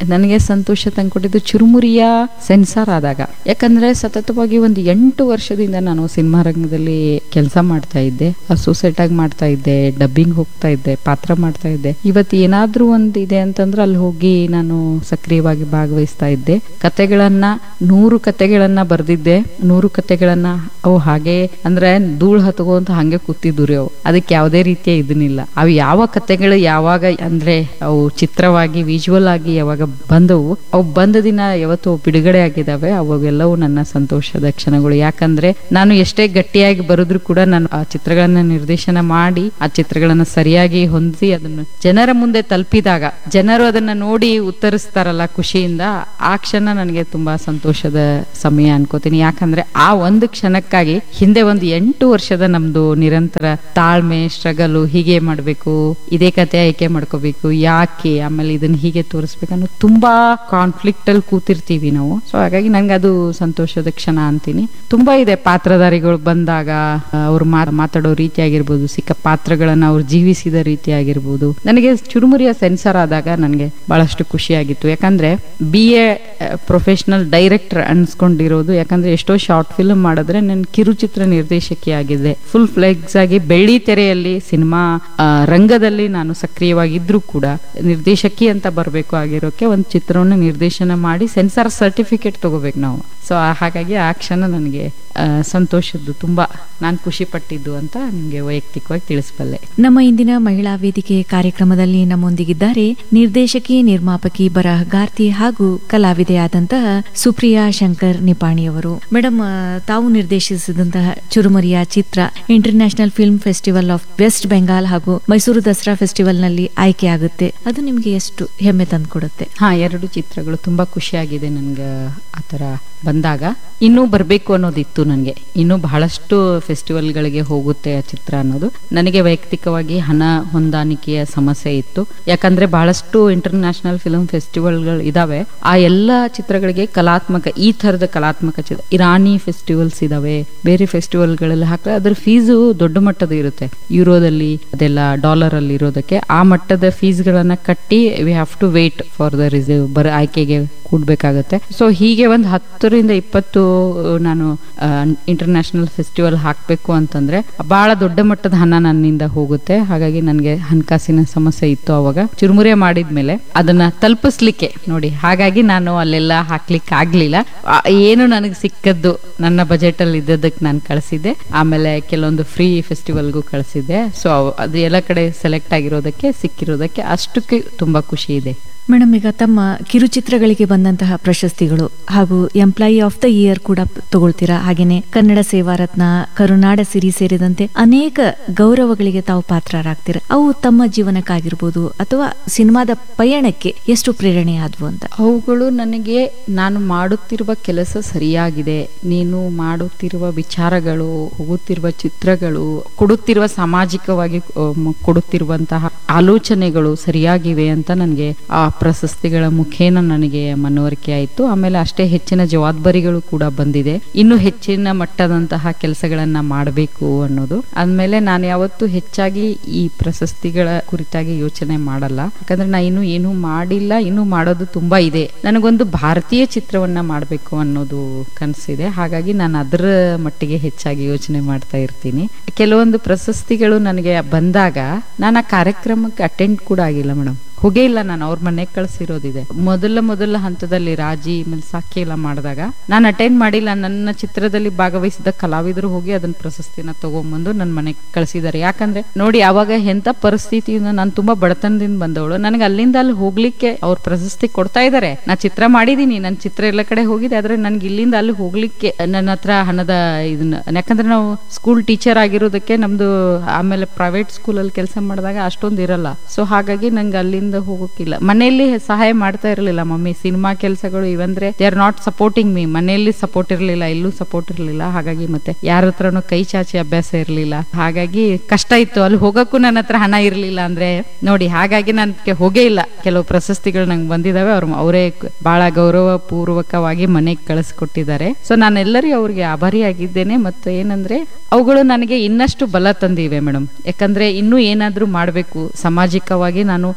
ನನಗೆ ಸಂತೋಷ ತಂದ್ಕೊಟ್ಟಿದ್ದು ಚುರುಮುರಿಯ ಸೆನ್ಸಾರ್ ಆದಾಗ ಯಾಕಂದ್ರೆ ಸತತವಾಗಿ ಒಂದು ಎಂಟು ವರ್ಷದಿಂದ ನಾನು ಸಿನಿಮಾ ರಂಗದಲ್ಲಿ ಕೆಲಸ ಮಾಡ್ತಾ ಇದ್ದೆ ಅಸೋಸಿಯೇಟ್ ಆಗಿ ಮಾಡ್ತಾ ಇದ್ದೆ ಡಬ್ಬಿಂಗ್ ಹೋಗ್ತಾ ಇದ್ದೆ ಪಾತ್ರ ಮಾಡ್ತಾ ಇದ್ದೆ ಇವತ್ತು ಏನಾದ್ರೂ ಒಂದು ಇದೆ ಅಂತಂದ್ರೆ ಅಲ್ಲಿ ಹೋಗಿ ನಾನು ಸಕ್ರಿಯವಾಗಿ ಭಾಗವಹಿಸ್ತಾ ಇದ್ದೆ ಕತೆಗಳನ್ನ ನೂರು ಕತೆಗಳನ್ನ ಬರ್ದಿದ್ದೆ ನೂರು ಕತೆಗಳನ್ನ ಅವು ಹಾಗೆ ಅಂದ್ರೆ ಧೂಳ್ ಹತ್ಕೊಂತ ಹಂಗೆ ಕೂತಿದ್ದು ರೀ ಅವು ಅದಕ್ಕೆ ಯಾವುದೇ ರೀತಿಯ ಇದನ್ನಿಲ್ಲ ಅವು ಯಾವ ಕತೆಗಳು ಯಾವಾಗ ಅಂದ್ರೆ ಅವು ಚಿತ್ರವಾಗಿ ವಿಜುವಲ್ ಆಗಿ ಯಾವಾಗ ಬಂದವು ಅವು ಬಂದ ದಿನ ಯಾವತ್ತು ಬಿಡುಗಡೆ ಆಗಿದಾವೆ ಅವಾಗೆಲ್ಲವೂ ನನ್ನ ಸಂತೋಷದ ಕ್ಷಣಗಳು ಯಾಕಂದ್ರೆ ನಾನು ಎಷ್ಟೇ ಗಟ್ಟಿಯಾಗಿ ಬರೆದ್ರು ಕೂಡ ನಾನು ಆ ಚಿತ್ರಗಳನ್ನ ನಿರ್ದೇಶನ ಮಾಡಿ ಆ ಚಿತ್ರಗಳನ್ನ ಸರಿಯಾಗಿ ಹೊಂದಿಸಿ ಅದನ್ನು ಜನರ ಮುಂದೆ ತಲುಪಿದಾಗ ಜನರು ಅದನ್ನ ನೋಡಿ ಉತ್ತರಿಸ್ತಾರಲ್ಲ ಖುಷಿಯಿಂದ ಆ ಕ್ಷಣ ನನಗೆ ತುಂಬಾ ಸಂತೋಷದ ಸಮಯ ಅನ್ಕೋತೀನಿ ಯಾಕಂದ್ರೆ ಆ ಒಂದು ಕ್ಷಣಕ್ಕಾಗಿ ಹಿಂದೆ ಒಂದು ಎಂಟು ವರ್ಷದ ನಮ್ದು ನಿರಂತರ ತಾಳ್ಮೆ ಸ್ಟ್ರಗಲ್ ಹೀಗೆ ಮಾಡ್ಬೇಕು ಇದೇ ಕತೆ ಆಯ್ಕೆ ಮಾಡ್ಕೋಬೇಕು ಯಾಕೆ ಆಮೇಲೆ ಇದನ್ನ ಹೀಗೆ ತೋರಿಸ್ಬೇಕು ಅನ್ನೋ ತುಂಬಾ ಕಾನ್ಫ್ಲಿಕ್ಟ್ ಅಲ್ಲಿ ಕೂತಿರ್ತೀವಿ ನಾವು ಸೊ ಹಾಗಾಗಿ ನಂಗೆ ಅದು ಸಂತೋಷದ ಕ್ಷಣ ಅಂತೀನಿ ತುಂಬಾ ಇದೆ ಪಾತ್ರಧಾರಿಗಳು ಬಂದಾಗ ಅವ್ರು ಮಾತಾಡೋ ರೀತಿ ಆಗಿರ್ಬೋದು ಸಿಕ್ಕ ಪಾತ್ರಗಳನ್ನ ಅವ್ರು ಜೀವಿಸಿದ ರೀತಿ ಆಗಿರ್ಬೋದು ನನಗೆ ಚುರುಮುರಿಯ ಸೆನ್ಸರ್ ಆದಾಗ ನನಗೆ ಬಹಳಷ್ಟು ಖುಷಿಯಾಗಿತ್ತು ಯಾಕಂದ್ರೆ ಬಿ ಎ ಪ್ರೊಫೆಷನಲ್ ಡೈರೆಕ್ಟರ್ ಅನ್ಸ್ಕೊಂಡಿರೋದು ಯಾಕಂದ್ರೆ ಎಷ್ಟೋ ಶಾರ್ಟ್ ಫಿಲ್ಮ್ ಮಾಡಿದ್ರೆ ನನ್ನ ಕಿರುಚಿತ್ರ ನಿರ್ದೇಶಕಿ ಆಗಿದೆ ಫುಲ್ ಫ್ಲೆಕ್ಸ್ ಆಗಿ ಬೆಳ್ಳಿ ತೆರೆಯಲ್ಲಿ ಸಿನಿಮಾ ರಂಗದಲ್ಲಿ ನಾನು ಸಕ್ರಿಯವಾಗಿದ್ರು ಕೂಡ ನಿರ್ದೇಶಕಿ ಅಂತ ಬರಬೇಕು ಆಗಿರೋಕೆ ಒಂದು ಚಿತ್ರವನ್ನು ನಿರ್ದೇಶನ ಮಾಡಿ ಸೆನ್ಸಾರ್ ಸರ್ಟಿಫಿಕೇಟ್ ತಗೋಬೇಕು ನಾವು ಸೊ ಹಾಗಾಗಿ ಆ ಕ್ಷಣ ನನಗೆ ಸಂತೋಷದ್ದು ತುಂಬಾ ನಾನು ಖುಷಿ ಪಟ್ಟಿದ್ದು ಅಂತ ನಿಮಗೆ ವೈಯಕ್ತಿಕವಾಗಿ ತಿಳಿಸಬಲ್ಲೆ ನಮ್ಮ ಇಂದಿನ ಮಹಿಳಾ ವೇದಿಕೆ ಕಾರ್ಯಕ್ರಮದಲ್ಲಿ ನಮ್ಮೊಂದಿಗಿದ್ದಾರೆ ನಿರ್ದೇಶಕಿ ನಿರ್ಮಾಪಕಿ ಬರಹಗಾರ್ತಿ ಹಾಗೂ ಕಲಾವಿದೆಯಾದಂತಹ ಸುಪ್ರಿಯಾ ಶಂಕರ್ ನಿಪಾಣಿಯವರು ಮೇಡಮ್ ತಾವು ನಿರ್ದೇಶಿಸಿದಂತಹ ಚುರುಮರಿಯ ಚಿತ್ರ international film festival of west Bengal ಹಾಗೂ ಮೈಸೂರು ದಸರಾ ಫೆಸ್ಟಿವಲ್ ನಲ್ಲಿ ಆಯ್ಕೆಯಾಗುತ್ತೆ ಅದು ನಿಮಗೆ ಎಷ್ಟು ಹೆಮ್ಮೆ ತಂದುಕೊಡುತ್ತೆ ಹಾ ಎರಡು ಚಿತ್ರಗಳು ತುಂಬಾ ಖುಷಿಯಾಗಿದೆ ನನ್ಗೆ ಆತರ ಬಂದಾಗ ಇನ್ನೂ ಬರಬೇಕು ಅನ್ನೋದಿತ್ತು ನನಗೆ ಇನ್ನೂ ಬಹಳಷ್ಟು ಫೆಸ್ಟಿವಲ್ಗಳಿಗೆ ಹೋಗುತ್ತೆ ಆ ಚಿತ್ರ ಅನ್ನೋದು ನನಗೆ ವೈಯಕ್ತಿಕವಾಗಿ ಹಣ ಹೊಂದಾಣಿಕೆಯ ಸಮಸ್ಯೆ ಇತ್ತು ಯಾಕಂದ್ರೆ ಬಹಳಷ್ಟು ಇಂಟರ್ ನ್ಯಾಷನಲ್ ಫಿಲ್ಮ್ ಫೆಸ್ಟಿವಲ್ಗಳು ಇದಾವೆ ಆ ಎಲ್ಲ ಚಿತ್ರಗಳಿಗೆ ಕಲಾತ್ಮಕ ಈ ತರದ ಕಲಾತ್ಮಕ ಚಿತ್ರ ಇರಾನಿ ಫೆಸ್ಟಿವಲ್ಸ್ ಇದಾವೆ ಬೇರೆ ಫೆಸ್ಟಿವಲ್ಗಳಲ್ಲಿ ಹಾಕಿದ್ರೆ ಅದ್ರ ಫೀಸು ದೊಡ್ಡ ಮಟ್ಟದ ಇರುತ್ತೆ ಯೂರೋದಲ್ಲಿ ಅದೆಲ್ಲ ಡಾಲರ್ ಅಲ್ಲಿ ಇರೋದಕ್ಕೆ ಆ ಮಟ್ಟದ ಫೀಸ್ಗಳನ್ನ ಕಟ್ಟಿ we have to wait for the reserve ಬರ ಆಯ್ಕೆಗೆ ಕೂಡ್ಬೇಕಾಗತ್ತೆ ಸೊ ಹೀಗೆ ಒಂದು ಹತ್ತರಿಂದ ಇಪ್ಪತ್ತು ನಾನು ಇಂಟರ್ನ್ಯಾಷನಲ್ ಫೆಸ್ಟಿವಲ್ ಹಾಕಬೇಕು ಅಂತಂದ್ರೆ ಬಹಳ ದೊಡ್ಡ ಮಟ್ಟದ ಹಣ ನನ್ನಿಂದ ಹೋಗುತ್ತೆ ಹಾಗಾಗಿ ನನಗೆ ಹಣಕಾಸಿನ ಸಮಸ್ಯೆ ಇತ್ತು ಅವಾಗ ಚುರುಮುರೆ ಮಾಡಿದ್ಮೇಲೆ ಅದನ್ನ ತಲುಪಿಸ್ಲಿಕ್ಕೆ ನೋಡಿ ಹಾಗಾಗಿ ನಾನು ಅಲ್ಲೆಲ್ಲ ಹಾಕ್ಲಿಕ್ಕೆ ಆಗ್ಲಿಲ್ಲ ಏನು ನನಗೆ ಸಿಕ್ಕದ್ದು ನನ್ನ ಬಜೆಟ್ ಅಲ್ಲಿ ಇದ್ದದಕ್ಕೆ ನಾನು ಕಳಿಸಿದ್ದೆ ಆಮೇಲೆ ಕೆಲವೊಂದು ಫ್ರೀ ಫೆಸ್ಟಿವಲ್ಗೂ ಕಳಿಸಿದ್ದೆ ಸೊ ಅದು ಎಲ್ಲ ಕಡೆ ಸೆಲೆಕ್ಟ್ ಆಗಿರೋದಕ್ಕೆ ಸಿಕ್ಕಿರೋದಕ್ಕೆ ಅಷ್ಟಕ್ಕೆ ತುಂಬಾ ಖುಷಿ ಇದೆ ಮೇಡಮ್ ಈಗ ತಮ್ಮ ಕಿರುಚಿತ್ರಗಳಿಗೆ ಬಂದಂತಹ ಪ್ರಶಸ್ತಿಗಳು ಹಾಗೂ ಎಂಪ್ಲಾಯಿ ಆಫ್ ದ ಇಯರ್ ಕೂಡ ತಗೊಳ್ತೀರಾ ಹಾಗೇನೆ ಕನ್ನಡ ಸೇವಾ ರತ್ನ ಕರುನಾಡ ಸಿರಿ ಸೇರಿದಂತೆ ಅನೇಕ ಗೌರವಗಳಿಗೆ ತಾವು ಪಾತ್ರರಾಗ್ತೀರಾ ಅವು ತಮ್ಮ ಜೀವನಕ್ಕಾಗಿರ್ಬೋದು ಅಥವಾ ಸಿನಿಮಾದ ಪಯಣಕ್ಕೆ ಎಷ್ಟು ಪ್ರೇರಣೆ ಆದ್ವು ಅಂತ ಅವುಗಳು ನನಗೆ ನಾನು ಮಾಡುತ್ತಿರುವ ಕೆಲಸ ಸರಿಯಾಗಿದೆ ನೀನು ಮಾಡುತ್ತಿರುವ ವಿಚಾರಗಳು ಹೋಗುತ್ತಿರುವ ಚಿತ್ರಗಳು ಕೊಡುತ್ತಿರುವ ಸಾಮಾಜಿಕವಾಗಿ ಕೊಡುತ್ತಿರುವಂತಹ ಆಲೋಚನೆಗಳು ಸರಿಯಾಗಿವೆ ಅಂತ ನನಗೆ ಆ ಪ್ರಶಸ್ತಿಗಳ ಮುಖೇನ ನನಗೆ ಮನವರಿಕೆ ಆಯಿತು ಆಮೇಲೆ ಅಷ್ಟೇ ಹೆಚ್ಚಿನ ಜವಾಬ್ದಾರಿಗಳು ಕೂಡ ಬಂದಿದೆ ಇನ್ನು ಹೆಚ್ಚಿನ ಮಟ್ಟದಂತಹ ಕೆಲಸಗಳನ್ನ ಮಾಡಬೇಕು ಅನ್ನೋದು ಆದ್ಮೇಲೆ ನಾನು ಯಾವತ್ತು ಹೆಚ್ಚಾಗಿ ಈ ಪ್ರಶಸ್ತಿಗಳ ಕುರಿತಾಗಿ ಯೋಚನೆ ಮಾಡಲ್ಲ ಯಾಕಂದ್ರೆ ನಾ ಇನ್ನು ಏನು ಮಾಡಿಲ್ಲ ಇನ್ನು ಮಾಡೋದು ತುಂಬಾ ಇದೆ ನನಗೊಂದು ಭಾರತೀಯ ಚಿತ್ರವನ್ನ ಮಾಡಬೇಕು ಅನ್ನೋದು ಕನಸಿದೆ ಹಾಗಾಗಿ ನಾನು ಅದರ ಮಟ್ಟಿಗೆ ಹೆಚ್ಚಾಗಿ ಯೋಚನೆ ಮಾಡ್ತಾ ಇರ್ತೀನಿ ಕೆಲವೊಂದು ಪ್ರಶಸ್ತಿಗಳು ನನಗೆ ಬಂದಾಗ ನಾನು ಆ ಕಾರ್ಯಕ್ರಮಕ್ಕೆ ಅಟೆಂಡ್ ಕೂಡ ಆಗಿಲ್ಲ ಮೇಡಮ್ ಹೋಗೇ ಇಲ್ಲ ನಾನು ಅವ್ರ ಮನೆಗೆ ಕಳ್ಸಿರೋದಿದೆ ಮೊದಲ ಮೊದಲ ಹಂತದಲ್ಲಿ ರಾಜಿ ಆಮೇಲೆ ಸಾಕಿ ಎಲ್ಲ ಮಾಡಿದಾಗ ನಾನು ಅಟೆಂಡ್ ಮಾಡಿಲ್ಲ ನನ್ನ ಚಿತ್ರದಲ್ಲಿ ಭಾಗವಹಿಸಿದ ಕಲಾವಿದರು ಹೋಗಿ ಅದನ್ನ ಪ್ರಶಸ್ತಿನ ತಗೊಂಬಂದು ನನ್ನ ಮನೆಗೆ ಕಳ್ಸಿದ್ದಾರೆ ಯಾಕಂದ್ರೆ ನೋಡಿ ಅವಾಗ ಎಂತ ಪರಿಸ್ಥಿತಿಯಿಂದ ನಾನು ತುಂಬಾ ಬಡತನದಿಂದ ಬಂದವಳು ನನಗೆ ಅಲ್ಲಿಂದ ಅಲ್ಲಿ ಹೋಗ್ಲಿಕ್ಕೆ ಅವ್ರ ಪ್ರಶಸ್ತಿ ಕೊಡ್ತಾ ಇದ್ದಾರೆ ನಾ ಚಿತ್ರ ಮಾಡಿದೀನಿ ನನ್ನ ಚಿತ್ರ ಎಲ್ಲ ಕಡೆ ಹೋಗಿದೆ ಆದ್ರೆ ನನ್ಗೆ ಇಲ್ಲಿಂದ ಅಲ್ಲಿ ಹೋಗ್ಲಿಕ್ಕೆ ನನ್ನ ಹತ್ರ ಹಣದ ಇದನ್ನ ಯಾಕಂದ್ರೆ ನಾವು ಸ್ಕೂಲ್ ಟೀಚರ್ ಆಗಿರೋದಕ್ಕೆ ನಮ್ದು ಆಮೇಲೆ ಪ್ರೈವೇಟ್ ಸ್ಕೂಲಲ್ಲಿ ಕೆಲಸ ಮಾಡಿದಾಗ ಅಷ್ಟೊಂದು ಇರಲ್ಲ ಸೊ ಹಾಗಾಗಿ ನಂಗೆ ಅಲ್ಲಿಂದ ಹೋಗೋಕ್ಕಿಲ್ಲ ಮನೆಯಲ್ಲಿ ಸಹಾಯ ಮಾಡ್ತಾ ಇರಲಿಲ್ಲ ಮಮ್ಮಿ ಸಿನಿಮಾ ಕೆಲಸಗಳು ಇವಂದ್ರೆ they are not supporting me ಮನೆಯಲ್ಲಿ ಸಪೋರ್ಟ್ ಇರಲಿಲ್ಲ ಎಲ್ಲೂ ಸಪೋರ್ಟ್ ಇರಲಿಲ್ಲ ಹಾಗಾಗಿ ಮತ್ತೆ ಯಾರ ಹತ್ರನೂ ಕೈ ಚಾಚಿ ಅಭ್ಯಾಸ ಇರಲಿಲ್ಲ ಹಾಗಾಗಿ ಕಷ್ಟ ಇತ್ತು ಅಲ್ಲಿ ಹೋಗಕ್ಕೂ ನನ್ನ ಹತ್ರ ಹಣ ಇರಲಿಲ್ಲ ಅಂದ್ರೆ ನೋಡಿ ಹಾಗಾಗಿ ನನ್ಗೆ ಹೋಗೇ ಇಲ್ಲ ಕೆಲವು ಪ್ರಶಸ್ತಿಗಳು ನಂಗೆ ಬಂದಿದಾವೆ ಅವ್ರು ಅವರೇ ಬಹಳ ಗೌರವ ಪೂರ್ವಕವಾಗಿ ಮನೆಗೆ ಕಳಿಸ್ಕೊಟ್ಟಿದ್ದಾರೆ ಸೊ ನಾನೆಲ್ಲರಿಗೂ ಅವ್ರಿಗೆ ಆಭಾರಿಯಾಗಿದ್ದೇನೆ ಮತ್ತು ಏನಂದ್ರೆ ಅವುಗಳು ನನಗೆ ಇನ್ನಷ್ಟು ಬಲ ತಂದಿವೆ ಮೇಡಮ್ ಯಾಕಂದ್ರೆ ಇನ್ನೂ ಏನಾದ್ರೂ ಮಾಡಬೇಕು ಸಾಮಾಜಿಕವಾಗಿ ನಾನು ಬೇರೆ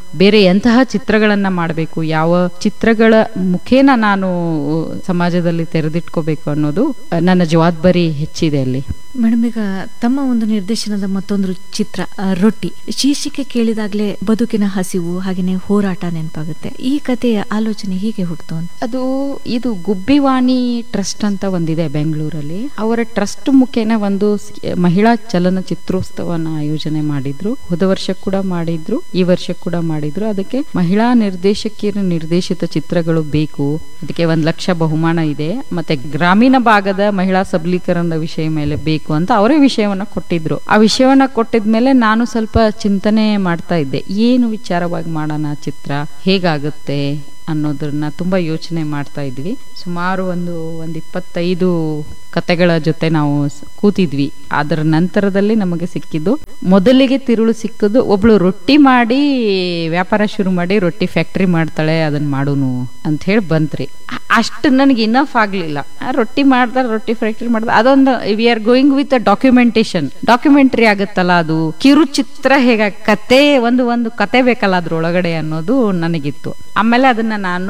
ಎಂತಹ ಚಿತ್ರಗಳನ್ನ ಮಾಡಬೇಕು ಯಾವ ಚಿತ್ರಗಳ ಮುಖೇನ ನಾನು ಸಮಾಜದಲ್ಲಿ ತೆರೆದಿಟ್ಕೋಬೇಕು ಅನ್ನೋದು ಆ, ನನ್ನ ಜವಾಬ್ದಾರಿ ಹೆಚ್ಚಿದೆ ಅಲ್ಲಿ ಮೇಡಮ್ ಈಗ ತಮ್ಮ ಒಂದು ನಿರ್ದೇಶನದ ಮತ್ತೊಂದು ಚಿತ್ರ ಆ, ರೊಟ್ಟಿ ಶೀರ್ಷಿಕೆ ಕೇಳಿದಾಗ್ಲೇ ಬದುಕಿನ ಹಸಿವು ಹಾಗೇನೆ ಹೋರಾಟ ನೆನಪಾಗುತ್ತೆ ಈ ಕಥೆಯ ಆಲೋಚನೆ ಹೀಗೆ ಹುಟ್ಟಿತು ಅಂತ ಅದು ಇದು ಗುಬ್ಬಿವಾಣಿ ಟ್ರಸ್ಟ್ ಅಂತ ಒಂದಿದೆ ಬೆಂಗಳೂರಲ್ಲಿ ಅವರ ಟ್ರಸ್ಟ್ ಮುಖೇನ ಒಂದು ಸ್- ಮಹಿಳಾ ಚಲನಚಿತ್ರೋತ್ಸವನ ಆಯೋಜನೆ ಮಾಡಿದ್ರು ಹೋದ ವರ್ಷ ಕೂಡ ಮಾಡಿದ್ರು ಈ ವರ್ಷ ಕೂಡ ಮಾಡಿದ್ರು ಅದಕ್ಕೆ ಮಹಿಳಾ ನಿರ್ದೇಶಕಿಯರ ನಿರ್ದೇಶಿತ ಚಿತ್ರಗಳು ಬೇಕು ಅದಕ್ಕೆ ಒಂದ್ ಲಕ್ಷ ಬಹುಮಾನ ಇದೆ ಮತ್ತೆ ಗ್ರಾಮೀಣ ಭಾಗದ ಮಹಿಳಾ ಸಬಲೀಕರಣದ ವಿಷಯ ಮೇಲೆ ಬೇಕು ಅಂತ ಅವರೇ ವಿಷಯವನ್ನ ಕೊಟ್ಟಿದ್ರು ಆ ವಿಷಯವನ್ನ ಕೊಟ್ಟಿದ್ಮೇಲೆ ನಾನು ಸ್ವಲ್ಪ ಚಿಂತನೆ ಮಾಡ್ತಾ ಇದ್ದೆ ಏನು ವಿಚಾರವಾಗಿ ಮಾಡೋಣ ಚಿತ್ರ ಹೇಗಾಗುತ್ತೆ ಅನ್ನೋದನ್ನ ತುಂಬಾ ಯೋಚನೆ ಮಾಡ್ತಾ ಇದ್ವಿ ಸುಮಾರು ಒಂದು ಒಂದು ಇಪ್ಪತ್ತೈದು ಕತೆಗಳ ಜೊತೆ ನಾವು ಸ್- ಕೂತಿದ್ವಿ ಅದರ ನಂತರದಲ್ಲಿ ನಮಗೆ ಸಿಕ್ಕಿದ್ದು ಮೊದಲಿಗೆ ತಿರುಳು ಸಿಕ್ಕಿದ್ದು ಒಬ್ಳು ರೊಟ್ಟಿ ಮಾಡಿ ವ್ಯಾಪಾರ ಶುರು ಮಾಡಿ ರೊಟ್ಟಿ ಫ್ಯಾಕ್ಟ್ರಿ ಮಾಡ್ತಾಳೆ ಅದನ್ನ ಮಾಡೋನು ಅಂತ ಹೇಳಿ ಬಂತ್ರಿ ಅ- ಅಷ್ಟು ನನಗೆ ಇನಫ್ ಆಗ್ಲಿಲ್ಲ ಆ ರೊಟ್ಟಿ ಮಾಡ್ತಾರೆ ರೊಟ್ಟಿ ಫ್ಯಾಕ್ಟ್ರಿ ಮಾಡ್ತಾರೆ ಅದೊಂದು we are going with documentation documentary ಆಗುತ್ತಲ್ಲ ಅದು ಕಿರುಚಿತ್ರ ಹೇಗ ಕತೆ ಒಂದು ಒಂದು ಕತೆ ಬೇಕಲ್ಲ ಅದ್ರೊಳಗಡೆ ಅನ್ನೋದು ನನಗಿತ್ತು ಆಮೇಲೆ ಅದನ್ನ ನಾನು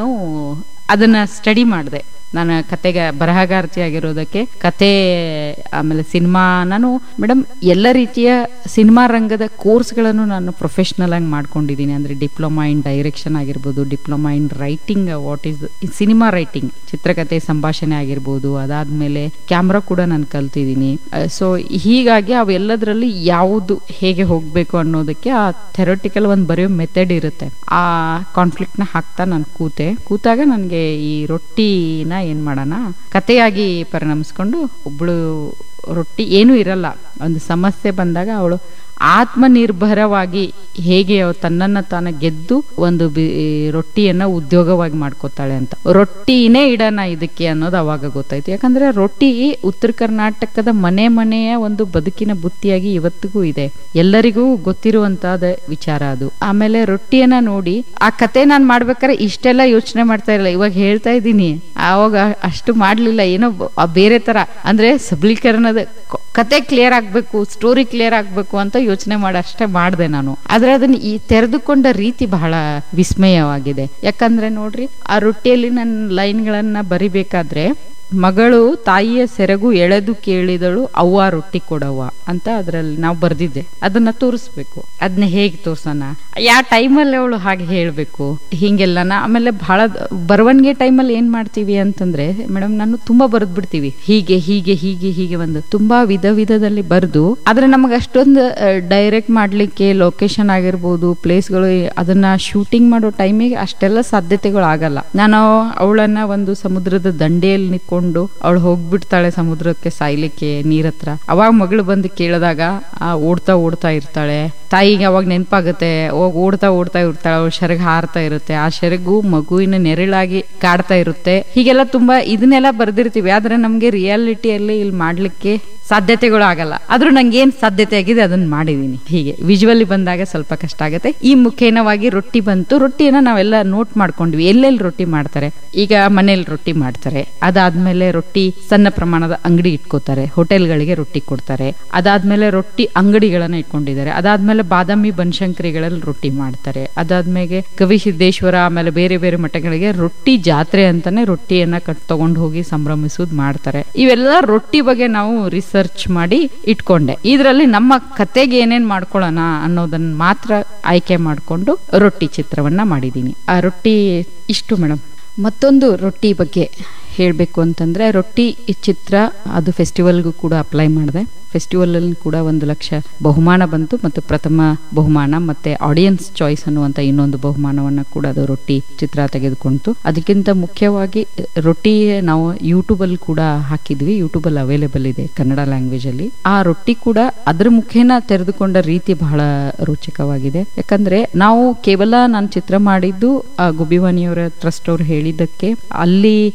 ಅದನ್ನ ಸ್ಟಡಿ ಮಾಡಿದೆ ನಾನು ಕತೆಗೆ ಬರಹಗಾರ್ತಿ ಆಗಿರೋದಕ್ಕೆ ಕತೆ ಆಮೇಲೆ ಸಿನಿಮಾ ನಾನು ಮೇಡಮ್ ಎಲ್ಲ ರೀತಿಯ ಸಿನಿಮಾ ರಂಗದ ಕೋರ್ಸ್ಗಳನ್ನು ನಾನು ಪ್ರೊಫೆಷ್ನಲ್ ಆಗಿ ಮಾಡ್ಕೊಂಡಿದ್ದೀನಿ ಅಂದ್ರೆ ಡಿಪ್ಲೊಮಾ ಇನ್ ಡೈರೆಕ್ಷನ್ ಆಗಿರ್ಬೋದು diploma in writing what is cinema writing ಚಿತ್ರಕಥೆ ಸಂಭಾಷಣೆ ಆಗಿರ್ಬೋದು ಅದಾದ್ಮೇಲೆ ಕ್ಯಾಮ್ರಾ ಕೂಡ ನಾನು ಕಲ್ತಿದ್ದೀನಿ ಸೊ ಹೀಗಾಗಿ ಅವೆಲ್ಲದರಲ್ಲಿ ಯಾವುದು ಹೇಗೆ ಹೋಗ್ಬೇಕು ಅನ್ನೋದಕ್ಕೆ ಆ ಥೆರಟಿಕಲ್ ಒಂದು ಬರೆಯೋ ಮೆಥಡ್ ಇರುತ್ತೆ ಆ ಕಾನ್ಫ್ಲಿಕ್ಟ್ ನ ಹಾಕ್ತಾ ನಾನು ಕೂತೆ ಕೂತಾಗ ನನಗೆ ಈ ರೊಟ್ಟಿನ ಏನ್ ಮಾಡೋಣ ಕತೆಯಾಗಿ ಪರಿಣಮಿಸ್ಕೊಂಡು ಒಬ್ಳು ರೊಟ್ಟಿ ಏನೂ ಇರಲ್ಲ ಒಂದು ಸಮಸ್ಯೆ ಬಂದಾಗ ಅವಳು ಆತ್ಮನಿರ್ಭರವಾಗಿ ಹೇಗೆ ಅವ್ಳು ತನ್ನನ್ನ ತಾನ ಗೆದ್ದು ಒಂದು ಬಿ- ರೊಟ್ಟಿಯನ್ನ ಉದ್ಯೋಗವಾಗಿ ಮಾಡ್ಕೋತಾಳೆ ಅಂತ ರೊಟ್ಟಿನೇ ಇಡೋಣ ಇದಕ್ಕೆ ಅನ್ನೋದು ಅವಾಗ ಗೊತ್ತಾಯ್ತು ಯಾಕಂದ್ರೆ ರೊಟ್ಟಿ ಉತ್ತರ ಕರ್ನಾಟಕದ ಮನೆ ಮನೆಯ ಒಂದು ಬದುಕಿನ ಬುತ್ತಿಯಾಗಿ ಇವತ್ತಿಗೂ ಇದೆ ಎಲ್ಲರಿಗೂ ಗೊತ್ತಿರುವಂತಹದ ವಿಚಾರ ಅದು ಆಮೇಲೆ ರೊಟ್ಟಿಯನ್ನ ನೋಡಿ ಆ ಕತೆ ನಾನ್ ಮಾಡ್ಬೇಕಾದ್ರೆ ಇಷ್ಟೆಲ್ಲ ಯೋಚನೆ ಮಾಡ್ತಾ ಇರಲಿಲ್ಲ ಇವಾಗ ಹೇಳ್ತಾ ಇದ್ದೀನಿ ಆವಾಗ ಅಷ್ಟು ಮಾಡ್ಲಿಲ್ಲ ಏನೋ ಬ- ಆ ಬೇರೆ ತರ ಅಂದ್ರೆ ಸಬಲೀಕರಣದ ಕ- ಕತೆ ಕ್ಲಿಯರ್ ಆಗ್ಬೇಕು ಸ್ಟೋರಿ ಕ್ಲಿಯರ್ ಆಗ್ಬೇಕು ಅಂತ ಯೋಚನೆ ಮಾಡಿ ಅಷ್ಟೇ ಮಾಡಿದೆ ನಾನು ಆದ್ರೆ ಅದನ್ನ ಈ ತೆರೆದುಕೊಂಡ ರೀತಿ ಬಹಳ ವಿಸ್ಮಯವಾಗಿದೆ ಯಾಕಂದ್ರೆ ನೋಡ್ರಿ ಆ ರೊಟ್ಟಿಯಲ್ಲಿ ನನ್ನ ಲೈನ್ಗಳನ್ನ ಬರಿಬೇಕಾದ್ರೆ ಮಗಳು ತಾಯಿಯ ಸೆರಗು ಎಳೆದು ಕೇಳಿದಳು ಅವ್ವ ರೊಟ್ಟಿ ಕೊಡವ್ವ ಅಂತ ಅದ್ರಲ್ಲಿ ನಾವು ಬರ್ದಿದ್ದೆ ಅದನ್ನ ತೋರಿಸ್ಬೇಕು ಅದನ್ನ ಹೇಗೆ ತೋರ್ಸೋಣ ಯಾವ ಟೈಮಲ್ಲಿ ಅವಳು ಹಾಗೆ ಹೇಳ್ಬೇಕು ಹಿಂಗೆಲ್ಲನ ಆಮೇಲೆ ಬಹಳ ಬರವಣಿಗೆ ಟೈಮಲ್ಲಿ ಏನ್ ಮಾಡ್ತೀವಿ ಅಂತಂದ್ರೆ ಮೇಡಮ್ ನಾನು ತುಂಬಾ ಬರೆದ್ ಬಿಡ್ತೀವಿ ಹೀಗೆ ಹೀಗೆ ಹೀಗೆ ಹೀಗೆ ಒಂದು ತುಂಬಾ ವಿಧ ವಿಧದಲ್ಲಿ ಬರೆದು ಆದ್ರೆ ನಮಗೆ ಅಷ್ಟೊಂದು ಡೈರೆಕ್ಟ್ ಮಾಡ್ಲಿಕ್ಕೆ ಲೊಕೇಶನ್ ಆಗಿರ್ಬೋದು ಪ್ಲೇಸ್ಗಳು ಅದನ್ನ ಶೂಟಿಂಗ್ ಮಾಡೋ ಟೈಮಿಗೆ ಅಷ್ಟೆಲ್ಲ ಸಾಧ್ಯತೆಗಳು ಆಗಲ್ಲ ನಾನು ಅವಳನ್ನ ಒಂದು ಸಮುದ್ರದ ದಂಡೆಯಲ್ಲಿ ನಿಂತ್ಕೊಂಡು ಅವಳು ಹೋಗ್ಬಿಡ್ತಾಳೆ ಸಮುದ್ರಕ್ಕೆ ಸಾಯ್ಲಿಕ್ಕೆ ನೀರ್ ಹತ್ರ ಅವಾಗ ಮಗಳು ಬಂದು ಕೇಳಿದಾಗ ಆ ಓಡ್ತಾ ಓಡ್ತಾ ಇರ್ತಾಳೆ ತಾಯಿಗೆ ಅವಾಗ ನೆನಪಾಗುತ್ತೆ ಹೋಗ್ ಓಡ್ತಾ ಓಡ್ತಾ ಇರ್ತಾಳೆ ಅವಳು ಶೆರಗ್ ಹಾರ್ತಾ ಇರುತ್ತೆ ಆ ಶೆರಗು ಮಗುವಿನ ನೆರಳಾಗಿ ಕಾಡ್ತಾ ಇರುತ್ತೆ ಹೀಗೆಲ್ಲ ತುಂಬಾ ಇದನ್ನೆಲ್ಲ ಬರ್ದಿರ್ತೀವಿ ಆದ್ರೆ ನಮ್ಗೆ ರಿಯಾಲಿಟಿಯಲ್ಲಿ ಇಲ್ಲಿ ಮಾಡ್ಲಿಕ್ಕೆ ಸಾಧ್ಯತೆಗಳು ಆಗಲ್ಲ ಆದ್ರೂ ನಂಗೆ ಏನ್ ಸಾಧ್ಯತೆ ಆಗಿದೆ ಅದನ್ನ ಮಾಡಿದೀನಿ ಹೀಗೆ ವಿಜುವಲಿ ಬಂದಾಗ ಸ್ವಲ್ಪ ಕಷ್ಟ ಆಗುತ್ತೆ ಈ ಮುಖೇನವಾಗಿ ರೊಟ್ಟಿ ಬಂತು ರೊಟ್ಟಿಯನ್ನ ನಾವೆಲ್ಲ ನೋಟ್ ಮಾಡ್ಕೊಂಡ್ವಿ ಎಲ್ಲೆಲ್ಲಿ ರೊಟ್ಟಿ ಮಾಡ್ತಾರೆ ಈಗ ಮನೇಲಿ ರೊಟ್ಟಿ ಮಾಡ್ತಾರೆ ಅದಾದ್ಮೇಲೆ ರೊಟ್ಟಿ ಸಣ್ಣ ಪ್ರಮಾಣದ ಅಂಗಡಿ ಇಟ್ಕೋತಾರೆ ಹೋಟೆಲ್ಗಳಿಗೆ ರೊಟ್ಟಿ ಕೊಡ್ತಾರೆ ಅದಾದ್ಮೇಲೆ ರೊಟ್ಟಿ ಅಂಗಡಿಗಳನ್ನ ಇಟ್ಕೊಂಡಿದ್ದಾರೆ ಅದಾದ್ಮೇಲೆ ಬಾದಾಮಿ ಬನಶಂಕರಿಗಳಲ್ಲಿ ರೊಟ್ಟಿ ಮಾಡ್ತಾರೆ ಅದಾದ್ಮೇಲೆ ಕವಿ ಸಿದ್ದೇಶ್ವರ ಆಮೇಲೆ ಬೇರೆ ಬೇರೆ ಮಠಗಳಿಗೆ ರೊಟ್ಟಿ ಜಾತ್ರೆ ಅಂತಾನೆ ರೊಟ್ಟಿಯನ್ನ ಕಟ್ ತಗೊಂಡು ಹೋಗಿ ಸಂಭ್ರಮಿಸೋದು ಮಾಡ್ತಾರೆ ಇವೆಲ್ಲ ರೊಟ್ಟಿ ಬಗ್ಗೆ ನಾವು ರಿಸರ್ಚ್ ಮಾಡಿ ಇಟ್ಕೊಂಡೆ ಇದರಲ್ಲಿ ನಮ್ಮ ಕತೆಗೆ ಏನೇನ್ ಮಾಡ್ಕೊಳ್ಳೋಣ ಅನ್ನೋದನ್ನ ಮಾತ್ರ ಆಯ್ಕೆ ಮಾಡಿಕೊಂಡು ರೊಟ್ಟಿ ಚಿತ್ರವನ್ನ ಮಾಡಿದೀನಿ ಆ ರೊಟ್ಟಿ ಇಷ್ಟು ಮೇಡಮ್ ಮತ್ತೊಂದು ರೊಟ್ಟಿ ಬಗ್ಗೆ ಹೇಳಬೇಕು ಅಂತಂದ್ರೆ ರೊಟ್ಟಿ ಈ ಚಿತ್ರ ಅದು ಫೆಸ್ಟಿವಲ್ಗೂ ಕೂಡ ಅಪ್ಲೈ ಮಾಡಿದೆ ಫೆಸ್ಟಿವಲ್ ಅಲ್ಲಿ ಕೂಡ ಒಂದು ಲಕ್ಷ ಬಹುಮಾನ ಬಂತು ಮತ್ತು ಪ್ರಥಮ ಬಹುಮಾನ ಮತ್ತೆ ಆಡಿಯನ್ಸ್ ಚಾಯ್ಸ್ ಅನ್ನುವಂತ ಇನ್ನೊಂದು ಬಹುಮಾನವನ್ನ ಕೂಡ ಅದು ರೊಟ್ಟಿ ಚಿತ್ರ ತೆಗೆದುಕೊಂತು ಅದಕ್ಕಿಂತ ಮುಖ್ಯವಾಗಿ ರೊಟ್ಟಿ ನಾವು ಯೂಟ್ಯೂಬ್ ಅಲ್ಲಿ ಕೂಡ ಹಾಕಿದ್ವಿ ಯೂಟ್ಯೂಬ್ ಅಲ್ಲಿ ಅವೈಲೇಬಲ್ ಇದೆ ಕನ್ನಡ ಲ್ಯಾಂಗ್ವೇಜ್ ಅಲ್ಲಿ ಆ ರೊಟ್ಟಿ ಕೂಡ ಅದ್ರ ಮುಖೇನ ತೆರೆದುಕೊಂಡ ರೀತಿ ಬಹಳ ರೋಚಕವಾಗಿದೆ ಯಾಕಂದ್ರೆ ನಾವು ಕೇವಲ ನಾನು ಚಿತ್ರ ಮಾಡಿದ್ದು ಆ ಗುಬ್ಬಿವಾಣಿಯವರ ಟ್ರಸ್ಟ್ ಅವ್ರು ಹೇಳಿದ್ದಕ್ಕೆ ಅಲ್ಲಿ ಅವರು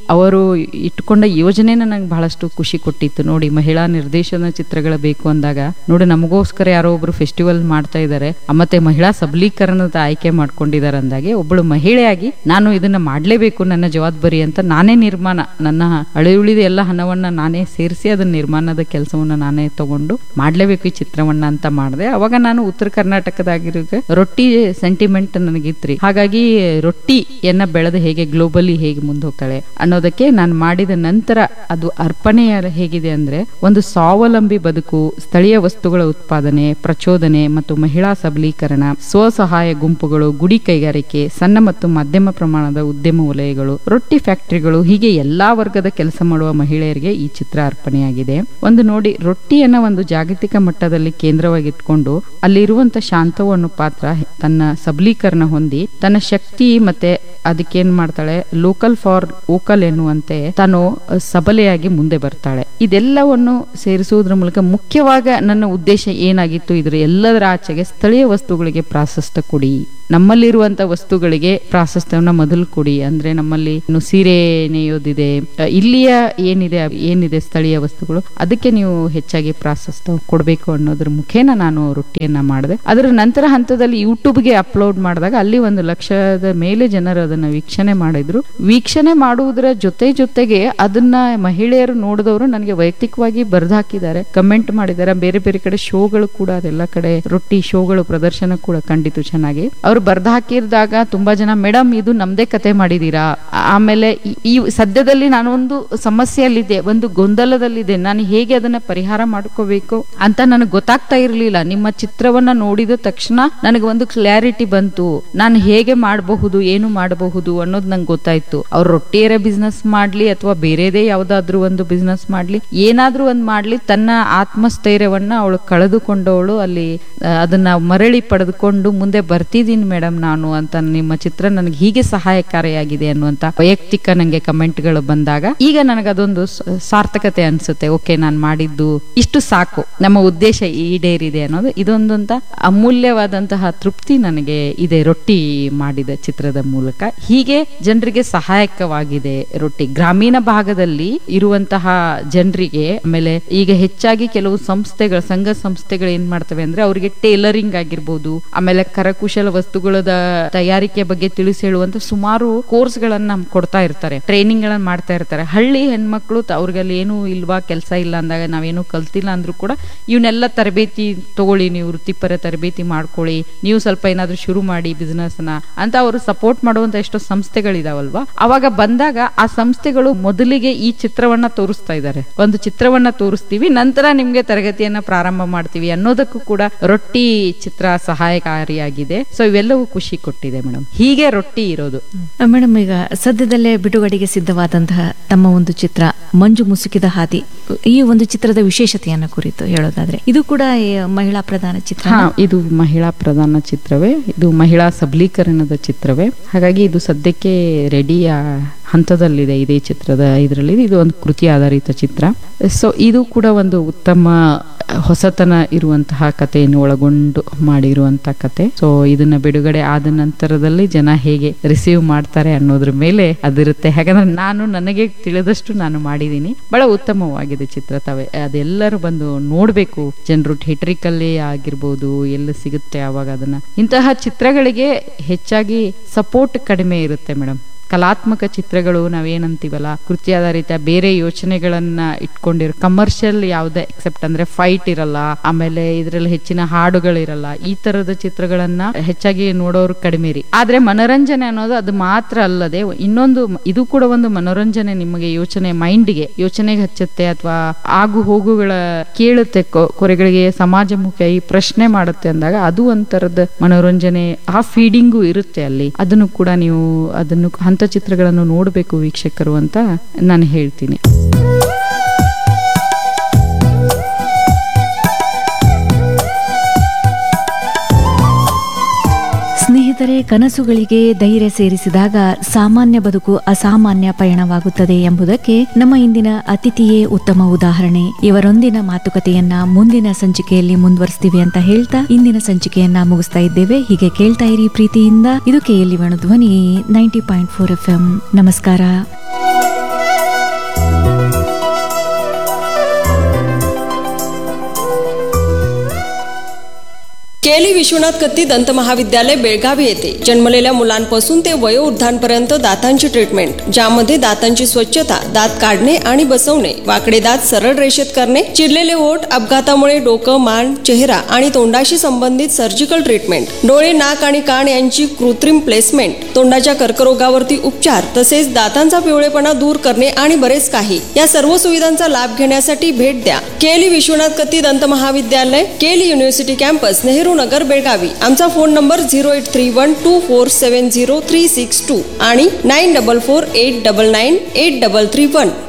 ಇಟ್ಕೊಂಡ ಯೋಜನೆ ನನಗೆ ಬಹಳಷ್ಟು ಖುಷಿ ಕೊಟ್ಟಿತ್ತು ನೋಡಿ ಮಹಿಳಾ ನಿರ್ದೇಶನ ಚಿತ್ರಗಳು ಬೇಕು ಅಂದಾಗ ನೋಡಿ ನಮಗೋಸ್ಕರ ಯಾರೋ ಒಬ್ರು ಫೆಸ್ಟಿವಲ್ ಮಾಡ್ತಾ ಇದ್ದಾರೆ ಮತ್ತೆ ಮಹಿಳಾ ಸಬಲೀಕರಣದ ಆಯ್ಕೆ ಮಾಡ್ಕೊಂಡಿದ್ದಾರೆ ಅಂದಾಗೆ ಒಬ್ಬಳು ಮಹಿಳೆಯಾಗಿ ನಾನು ಇದನ್ನ ಮಾಡ್ಲೇಬೇಕು ನನ್ನ ಜವಾಬ್ದಾರಿ ಅಂತ ನಾನೇ ನಿರ್ಮಾಣ ನನ್ನ ಹಳೆ ಉಳಿದ ಎಲ್ಲ ಹಣವನ್ನ ನಾನೇ ಸೇರಿಸಿ ಅದನ್ನ ನಿರ್ಮಾಣದ ಕೆಲಸವನ್ನ ನಾನೇ ತಗೊಂಡು ಮಾಡ್ಲೇಬೇಕು ಈ ಚಿತ್ರವನ್ನ ಅಂತ ಮಾಡಿದೆ ಅವಾಗ ನಾನು ಉತ್ತರ ಕರ್ನಾಟಕದಾಗಿರೋ ರೊಟ್ಟಿ ಸೆಂಟಿಮೆಂಟ್ ನನಗಿತ್ರಿ ಹಾಗಾಗಿ ರೊಟ್ಟಿಯನ್ನ ಬೆಳೆದು ಹೇಗೆ ಗ್ಲೋಬಲಿ ಹೇಗೆ ಮುಂದೆ ಹೋಗ್ತಾಳೆ ಅನ್ನೋದಕ್ಕೆ ನಾನು ಮಾಡಿದ ನಂತರ ಅದು ಅರ್ಪಣೆ ಹೇಗಿದೆ ಅಂದ್ರೆ ಒಂದು ಸ್ವಾವಲಂಬಿ ಬದುಕು ಸ್ಥಳೀಯ ವಸ್ತುಗಳ ಉತ್ಪಾದನೆ ಪ್ರಚೋದನೆ ಮತ್ತು ಮಹಿಳಾ ಸಬಲೀಕರಣ ಸ್ವಸಹಾಯ ಗುಂಪುಗಳು ಗುಡಿ ಕೈಗಾರಿಕೆ ಸಣ್ಣ ಮತ್ತು ಮಧ್ಯಮ ಪ್ರಮಾಣದ ಉದ್ಯಮ ವಲಯಗಳು ರೊಟ್ಟಿ ಫ್ಯಾಕ್ಟರಿಗಳು ಹೀಗೆ ಎಲ್ಲಾ ವರ್ಗದ ಕೆಲಸ ಮಾಡುವ ಮಹಿಳೆಯರಿಗೆ ಈ ಚಿತ್ರ ಅರ್ಪಣೆಯಾಗಿದೆ ಒಂದು ನೋಡಿ ರೊಟ್ಟಿಯನ್ನ ಒಂದು ಜಾಗತಿಕ ಮಟ್ಟದಲ್ಲಿ ಕೇಂದ್ರವಾಗಿಟ್ಕೊಂಡು ಅಲ್ಲಿರುವಂತ ಶಾಂತವು ಅನ್ನೋ ಪಾತ್ರ ತನ್ನ ಸಬಲೀಕರಣ ಹೊಂದಿ ತನ್ನ ಶಕ್ತಿ ಮತ್ತೆ ಅದಕ್ಕೇನ್ ಮಾಡ್ತಾಳೆ ಲೋಕಲ್ ಫಾರ್ ವೋಕಲ್ ಎನ್ನುವಂತೆ ತಾನು ಸಬಲೆಯಾಗಿ ಮುಂದೆ ಬರ್ತಾಳೆ ಇದೆಲ್ಲವನ್ನು ಸೇರಿಸುವುದರ ಮೂಲಕ ಮುಖ್ಯವಾಗ ನನ್ನ ಉದ್ದೇಶ ಏನಾಗಿತ್ತು ಇದ್ರ ಎಲ್ಲದರ ಆಚೆಗೆ ಸ್ಥಳೀಯ ವಸ್ತುಗಳಿಗೆ ಪ್ರಾಶಸ್ತ್ಯ ಕೊಡಿ ನಮ್ಮಲ್ಲಿರುವಂತ ವಸ್ತುಗಳಿಗೆ ಪ್ರಾಶಸ್ತ್ಯವನ್ನ ಮೊದಲು ಕೊಡಿ ಅಂದ್ರೆ ನಮ್ಮಲ್ಲಿ ಇನ್ನು ಸೀರೆ ನೇಯೋದಿದೆ ಅ, ಇಲ್ಲಿಯ ಏನಿದೆ ಏನಿದೆ ಸ್ಥಳೀಯ ವಸ್ತುಗಳು ಅದಕ್ಕೆ ನೀವು ಹೆಚ್ಚಾಗಿ ಪ್ರಾಶಸ್ತ್ಯ ಕೊಡಬೇಕು ಅನ್ನೋದ್ರ ಮುಖೇನ ನಾನು ರೊಟ್ಟಿಯನ್ನ ಮಾಡಿದೆ ಅದರ ನಂತರ ಹಂತದಲ್ಲಿ ಯೂಟ್ಯೂಬ್ಗೆ ಅಪ್ಲೋಡ್ ಮಾಡಿದಾಗ ಅಲ್ಲಿ ಒಂದು ಲಕ್ಷದ ಮೇಲೆ ಜನರು ಅದನ್ನ ವೀಕ್ಷಣೆ ಮಾಡಿದ್ರು ವೀಕ್ಷಣೆ ಮಾಡುವುದರ ಜೊತೆ ಜೊತೆಗೆ ಅದನ್ನ ಮಹಿಳೆಯರು ನೋಡಿದವರು ನನಗೆ ವೈಯಕ್ತಿಕವಾಗಿ ಬರೆದು ಹಾಕಿದ್ದಾರೆ ಕಮೆಂಟ್ ಮಾಡಿದ್ದಾರೆ ಬೇರೆ ಬೇರೆ ಕಡೆ ಶೋಗಳು ಕೂಡ ಅದೆಲ್ಲ ಕಡೆ ರೊಟ್ಟಿ ಶೋಗಳು ಪ್ರದರ್ಶನ ಕೂಡ ಕಂಡಿತು ಚೆನ್ನಾಗಿ ಅವ್ರು ಬರ್ದು ಹಾಕಿದಾಗ ತುಂಬಾ ಜನ ಮೇಡಮ್ ಇದು ನಮ್ದೇ ಕತೆ ಮಾಡಿದೀರಾ ಆಮೇಲೆ ಈ- ಈ ಸದ್ಯದಲ್ಲಿ ನಾನು ಒಂದು ಸಮಸ್ಯೆಯಲ್ಲಿದ್ದೆ ಒಂದು ಗೊಂದಲದಲ್ಲಿದೆ ನಾನು ಹೇಗೆ ಅದನ್ನ ಪರಿಹಾರ ಮಾಡ್ಕೋಬೇಕು ಅಂತ ನನಗೆ ಗೊತ್ತಾಗ್ತಾ ಇರ್ಲಿಲ್ಲ ನಿಮ್ಮ ಚಿತ್ರವನ್ನ ನೋಡಿದ ತಕ್ಷಣ ನನಗೆ ಒಂದು ಕ್ಲಾರಿಟಿ ಬಂತು ನಾನು ಹೇಗೆ ಮಾಡಬಹುದು ಏನು ಮಾಡಬಹುದು ಅನ್ನೋದು ನಂಗೆ ಗೊತ್ತಾಯ್ತು ಅವ್ರು ರೊಟ್ಟಿಯರ ಬಿಸ್ನೆಸ್ ಮಾಡ್ಲಿ ಅಥವಾ ಬೇರೆದೇ ಯಾವ್ದಾದ್ರು ಒಂದು ಬಿಸ್ನೆಸ್ ಮಾಡ್ಲಿ ಏನಾದ್ರೂ ಒಂದ್ ಮಾಡ್ಲಿ ತನ್ನ ಆತ್ಮಸ್ಥೈರ್ಯವನ್ನ ಅವಳು ಕಳೆದುಕೊಂಡವಳು ಅಲ್ಲಿ ಆ, ಅದನ್ನ ಮರಳಿ ಪಡೆದುಕೊಂಡು ಮುಂದೆ ಬರ್ತಿದ್ದೀನಿ ಮೇಡಮ್ ನಾನು ಅಂತ ನಿಮ್ಮ ಚಿತ್ರ ನನಗೆ ಹೀಗೆ ಸಹಾಯಕಾರಿಯಾಗಿದೆ ಅನ್ನುವಂತ ವೈಯಕ್ತಿಕ ನಂಗೆ ಕಮೆಂಟ್ಗಳು ಬಂದಾಗ ಈಗ ನನಗೆ ಅದೊಂದು ಸ- ಸಾರ್ಥಕತೆ ಅನ್ಸುತ್ತೆ ಓಕೆ ನಾನು ಮಾಡಿದ್ದು ಇಷ್ಟು ಸಾಕು ನಮ್ಮ ಉದ್ದೇಶ ಈಡೇರಿದೆ ಅನ್ನೋದು ಇದೊಂದಂತ ಅಮೂಲ್ಯವಾದಂತಹ ತೃಪ್ತಿ ನನಗೆ ಇದೆ ರೊಟ್ಟಿ ಮಾಡಿದ ಚಿತ್ರದ ಮೂಲಕ ಹೀಗೆ ಜನರಿಗೆ ಸಹಾಯಕವಾಗಿದೆ ರೊಟ್ಟಿ ಗ್ರಾಮೀಣ ಭಾಗದಲ್ಲಿ ಇರುವಂತಹ ಜನರಿಗೆ ಆಮೇಲೆ ಈಗ ಹೆಚ್ಚಾಗಿ ಕೆಲವು ಸಂಸ್ಥೆಗಳು ಸಂಘ ಸಂಸ್ಥೆಗಳು ಏನ್ ಮಾಡ್ತವೆ ಅಂದ್ರೆ ಅವರಿಗೆ ಟೇಲರಿಂಗ್ ಆಗಿರ್ಬೋದು ಆಮೇಲೆ ಕರಕುಶಲ ವಸ್ತುಗಳದ ತಯಾರಿಕೆ ಬಗ್ಗೆ ತಿಳಿಸಿ ಹೇಳುವಂತ ಸುಮಾರು ಕೋರ್ಸ್ ಗಳನ್ನ ಕೊಡ್ತಾ ಇರ್ತಾರೆ ಟ್ರೈನಿಂಗ್ ಗಳನ್ನ ಮಾಡ್ತಾ ಇರ್ತಾರೆ ಹಳ್ಳಿ ಹೆಣ್ಮಕ್ಳು ತ- ಅವ್ರಿಗಲ್ಲಿ ಏನು ಇಲ್ವಾ ಕೆಲಸ ಇಲ್ಲ ಅಂದಾಗ ನಾವೇನು ಕಲ್ತಿಲ್ಲ ಅಂದ್ರೂ ಕೂಡ ಇವನ್ನೆಲ್ಲ ತರಬೇತಿ ತಗೊಳ್ಳಿ ನೀವು ವೃತ್ತಿಪರ ತರಬೇತಿ ಮಾಡ್ಕೊಳ್ಳಿ ನೀವು ಸ್ವಲ್ಪ ಏನಾದ್ರೂ ಶುರು ಮಾಡಿ ಬಿಸ್ನೆಸ್ ನ ಅಂತ ಅವರು ಸಪೋರ್ಟ್ ಮಾಡುವಂತ ಎಷ್ಟೋ ಸಂಸ್ಥೆಗಳಿದಾವಲ್ವಾ ಅವಾಗ ಬಂದಾಗ ಆ ಸಂಸ್ಥೆಗಳು ಮೊದಲಿಗೆ ಈ ಚಿತ್ರವನ್ನ ತೋರಿಸ್ತಾ ಇದ್ದಾರೆ ಒಂದು ಚಿತ್ರವನ್ನ ತೋರಿಸ್ತೀವಿ ನಂತರ ನಿಮ್ಗೆ ತರಗತಿಯನ್ನ ಪ್ರಾರಂಭ ಮಾಡ್ತೀವಿ ಅನ್ನೋದಕ್ಕೂ ಕೂಡ ರೊಟ್ಟಿ ಚಿತ್ರ ಸಹಾಯಕಾರಿಯಾಗಿದೆ ಸೊ ಇವೆಲ್ಲವೂ ಖುಷಿ ಕೊಟ್ಟಿದೆ ಮೇಡಮ್ ಹೀಗೆ ರೊಟ್ಟಿ ಇರೋದು ಮೇಡಮ್ ಈಗ ಸದ್ಯದಲ್ಲೇ ಬಿಡುಗಡೆಗೆ ಸಿದ್ಧವಾದಂತಹ ತಮ್ಮ ಒಂದು ಚಿತ್ರ ಮಂಜು ಮುಸುಕಿದ ಹಾದಿ ಈ ಒಂದು ಚಿತ್ರದ ವಿಶೇಷತೆಯನ್ನ ಕುರಿತು ಹೇಳೋದಾದ್ರೆ ಇದು ಕೂಡ ಈ ಮಹಿಳಾ ಪ್ರಧಾನ ಚಿತ್ರ ಹಾ ಇದು ಮಹಿಳಾ ಪ್ರಧಾನ ಚಿತ್ರವೇ ಇದು ಮಹಿಳಾ ಸಬಲೀಕರಣದ ಚಿತ್ರವೇ ಹಾಗಾಗಿ ಇದು ಸದ್ಯಕ್ಕೆ ರೆಡಿಯ ಹಂತದಲ್ಲಿದೆ ಇದೇ ಚಿತ್ರದ ಇದರಲ್ಲಿ ಇದು ಒಂದು ಕೃತಿ ಆಧಾರಿತ ಚಿತ್ರ ಸೊ ಇದು ಕೂಡ ಒಂದು ಉತ್ತಮ ಹೊಸತನ ಇರುವಂತಹ ಕಥೆಯನ್ನು ಒಳಗೊಂಡು ಮಾಡಿರುವಂತಹ ಕತೆ ಸೊ ಇದನ್ನ ಬಿಡುಗಡೆ ಆದ ನಂತರದಲ್ಲಿ ಜನ ಹೇಗೆ ರಿಸೀವ್ ಮಾಡ್ತಾರೆ ಅನ್ನೋದ್ರ ಮೇಲೆ ಅದಿರುತ್ತೆ ಯಾಕಂದ್ರೆ ನಾನು ನನಗೆ ತಿಳಿದಷ್ಟು ನಾನು ಮಾಡಿದ್ದೀನಿ ಬಹಳ ಉತ್ತಮವಾಗಿದೆ ಚಿತ್ರ ತಾವೇ ಅದೆಲ್ಲರೂ ಬಂದು ನೋಡ್ಬೇಕು ಜನರು ಥಿಯೇಟ್ರಿಕಲ್ಲಿ ಆಗಿರ್ಬೋದು ಎಲ್ಲ ಸಿಗುತ್ತೆ ಅವಾಗ ಅದನ್ನ ಇಂತಹ ಚಿತ್ರಗಳಿಗೆ ಹೆಚ್ಚಾಗಿ ಸಪೋರ್ಟ್ ಕಡಿಮೆ ಇರುತ್ತೆ ಮೇಡಮ್ ಕಲಾತ್ಮಕ ಚಿತ್ರಗಳು ನಾವೇನಂತೀವಲ್ಲ ಕೃತಿ ಆಧಾರಿತ ಬೇರೆ ಯೋಚನೆಗಳನ್ನ ಇಟ್ಕೊಂಡಿರೋ ಕಮರ್ಷಿಯಲ್ ಯಾವುದೇ ಎಕ್ಸೆಪ್ಟ್ ಅಂದ್ರೆ ಫೈಟ್ ಇರಲ್ಲ ಆಮೇಲೆ ಇದ್ರಲ್ಲಿ ಹೆಚ್ಚಿನ ಹಾಡುಗಳಿರಲ್ಲ ಈ ತರದ ಚಿತ್ರಗಳನ್ನ ಹೆಚ್ಚಾಗಿ ನೋಡೋರು ಕಡಿಮೆ ರೀ ಆದ್ರೆ ಮನೋರಂಜನೆ ಅನ್ನೋದು ಅದು ಮಾತ್ರ ಅಲ್ಲದೆ ಇನ್ನೊಂದು ಮ- ಇದು ಕೂಡ ಒಂದು ಮನೋರಂಜನೆ ನಿಮಗೆ ಯೋಚನೆ ಮೈಂಡ್ಗೆ ಯೋಚನೆಗೆ ಹಚ್ಚುತ್ತೆ ಅಥವಾ ಆಗು ಹೋಗುಗಳ ಕೇಳುತ್ತೆ ಕೊ- ಕೊರೆಗಳಿಗೆ ಸಮಾಜಮುಖಿ ಪ್ರಶ್ನೆ ಮಾಡುತ್ತೆ ಅಂದಾಗ ಅದು ಒಂಥರದ ಮನೋರಂಜನೆ ಆ ಫೀಡಿಂಗು ಇರುತ್ತೆ ಅಲ್ಲಿ ಅದನ್ನು ಕೂಡ ನೀವು ಅದನ್ನು ಹಂತ ಚಿತ್ರಗಳನ್ನು ನೋಡಬೇಕು ವೀಕ್ಷಕರು ಅಂತ ನಾನು ಹೇಳ್ತೀನಿ ಸ್ನೇಹಿತರೆ ಕನಸುಗಳಿಗೆ ಧೈರ್ಯ ಸೇರಿಸಿದಾಗ ಸಾಮಾನ್ಯ ಬದುಕು ಅಸಾಮಾನ್ಯ ಪಯಣವಾಗುತ್ತದೆ ಎಂಬುದಕ್ಕೆ ನಮ್ಮ ಇಂದಿನ ಅತಿಥಿಯೇ ಉತ್ತಮ ಉದಾಹರಣೆ ಇವರೊಂದಿನ ಮಾತುಕತೆಯನ್ನ ಮುಂದಿನ ಸಂಚಿಕೆಯಲ್ಲಿ ಮುಂದುವರಿಸ್ತೀವಿ ಅಂತ ಹೇಳ್ತಾ ಇಂದಿನ ಸಂಚಿಕೆಯನ್ನ ಮುಗಿಸ್ತಾ ಇದ್ದೇವೆ ಹೀಗೆ ಕೇಳ್ತಾ ಇರಿ ಪ್ರೀತಿಯಿಂದ ಇದು KLE Dhwani ninety point four F M ನಮಸ್ಕಾರ केली विश्वनाथ कत्ती दंत महाविद्यालय बेळगावी येथे जन्मलेल्या मुलांपासून ते वयोवृद्धांपर्यंत दातांची ट्रीटमेंट ज्यामध्ये दातांची स्वच्छता दात काढणे आणि बसवणे वाकडे दात सरळ रेषेत करणे चिरलेले ओठ अपघातामुळे डोकं मान चेहरा आणि तोंडाशी संबंधित सर्जिकल ट्रीटमेंट डोळे नाक आणि कान यांची कृत्रिम प्लेसमेंट तोंडाच्या कर्करोगावरती उपचार तसेच दातांचा पिवळेपणा दूर करणे आणि बरेच काही या सर्व सुविधांचा लाभ घेण्यासाठी भेट द्या केली विश्वनाथ कत्ती दंत महाविद्यालय KLE university campus Nehru Nagar Belagavi आमचा phone number zero eight three one two four seven zero three six two आणि nine double four eight double nine eight double three one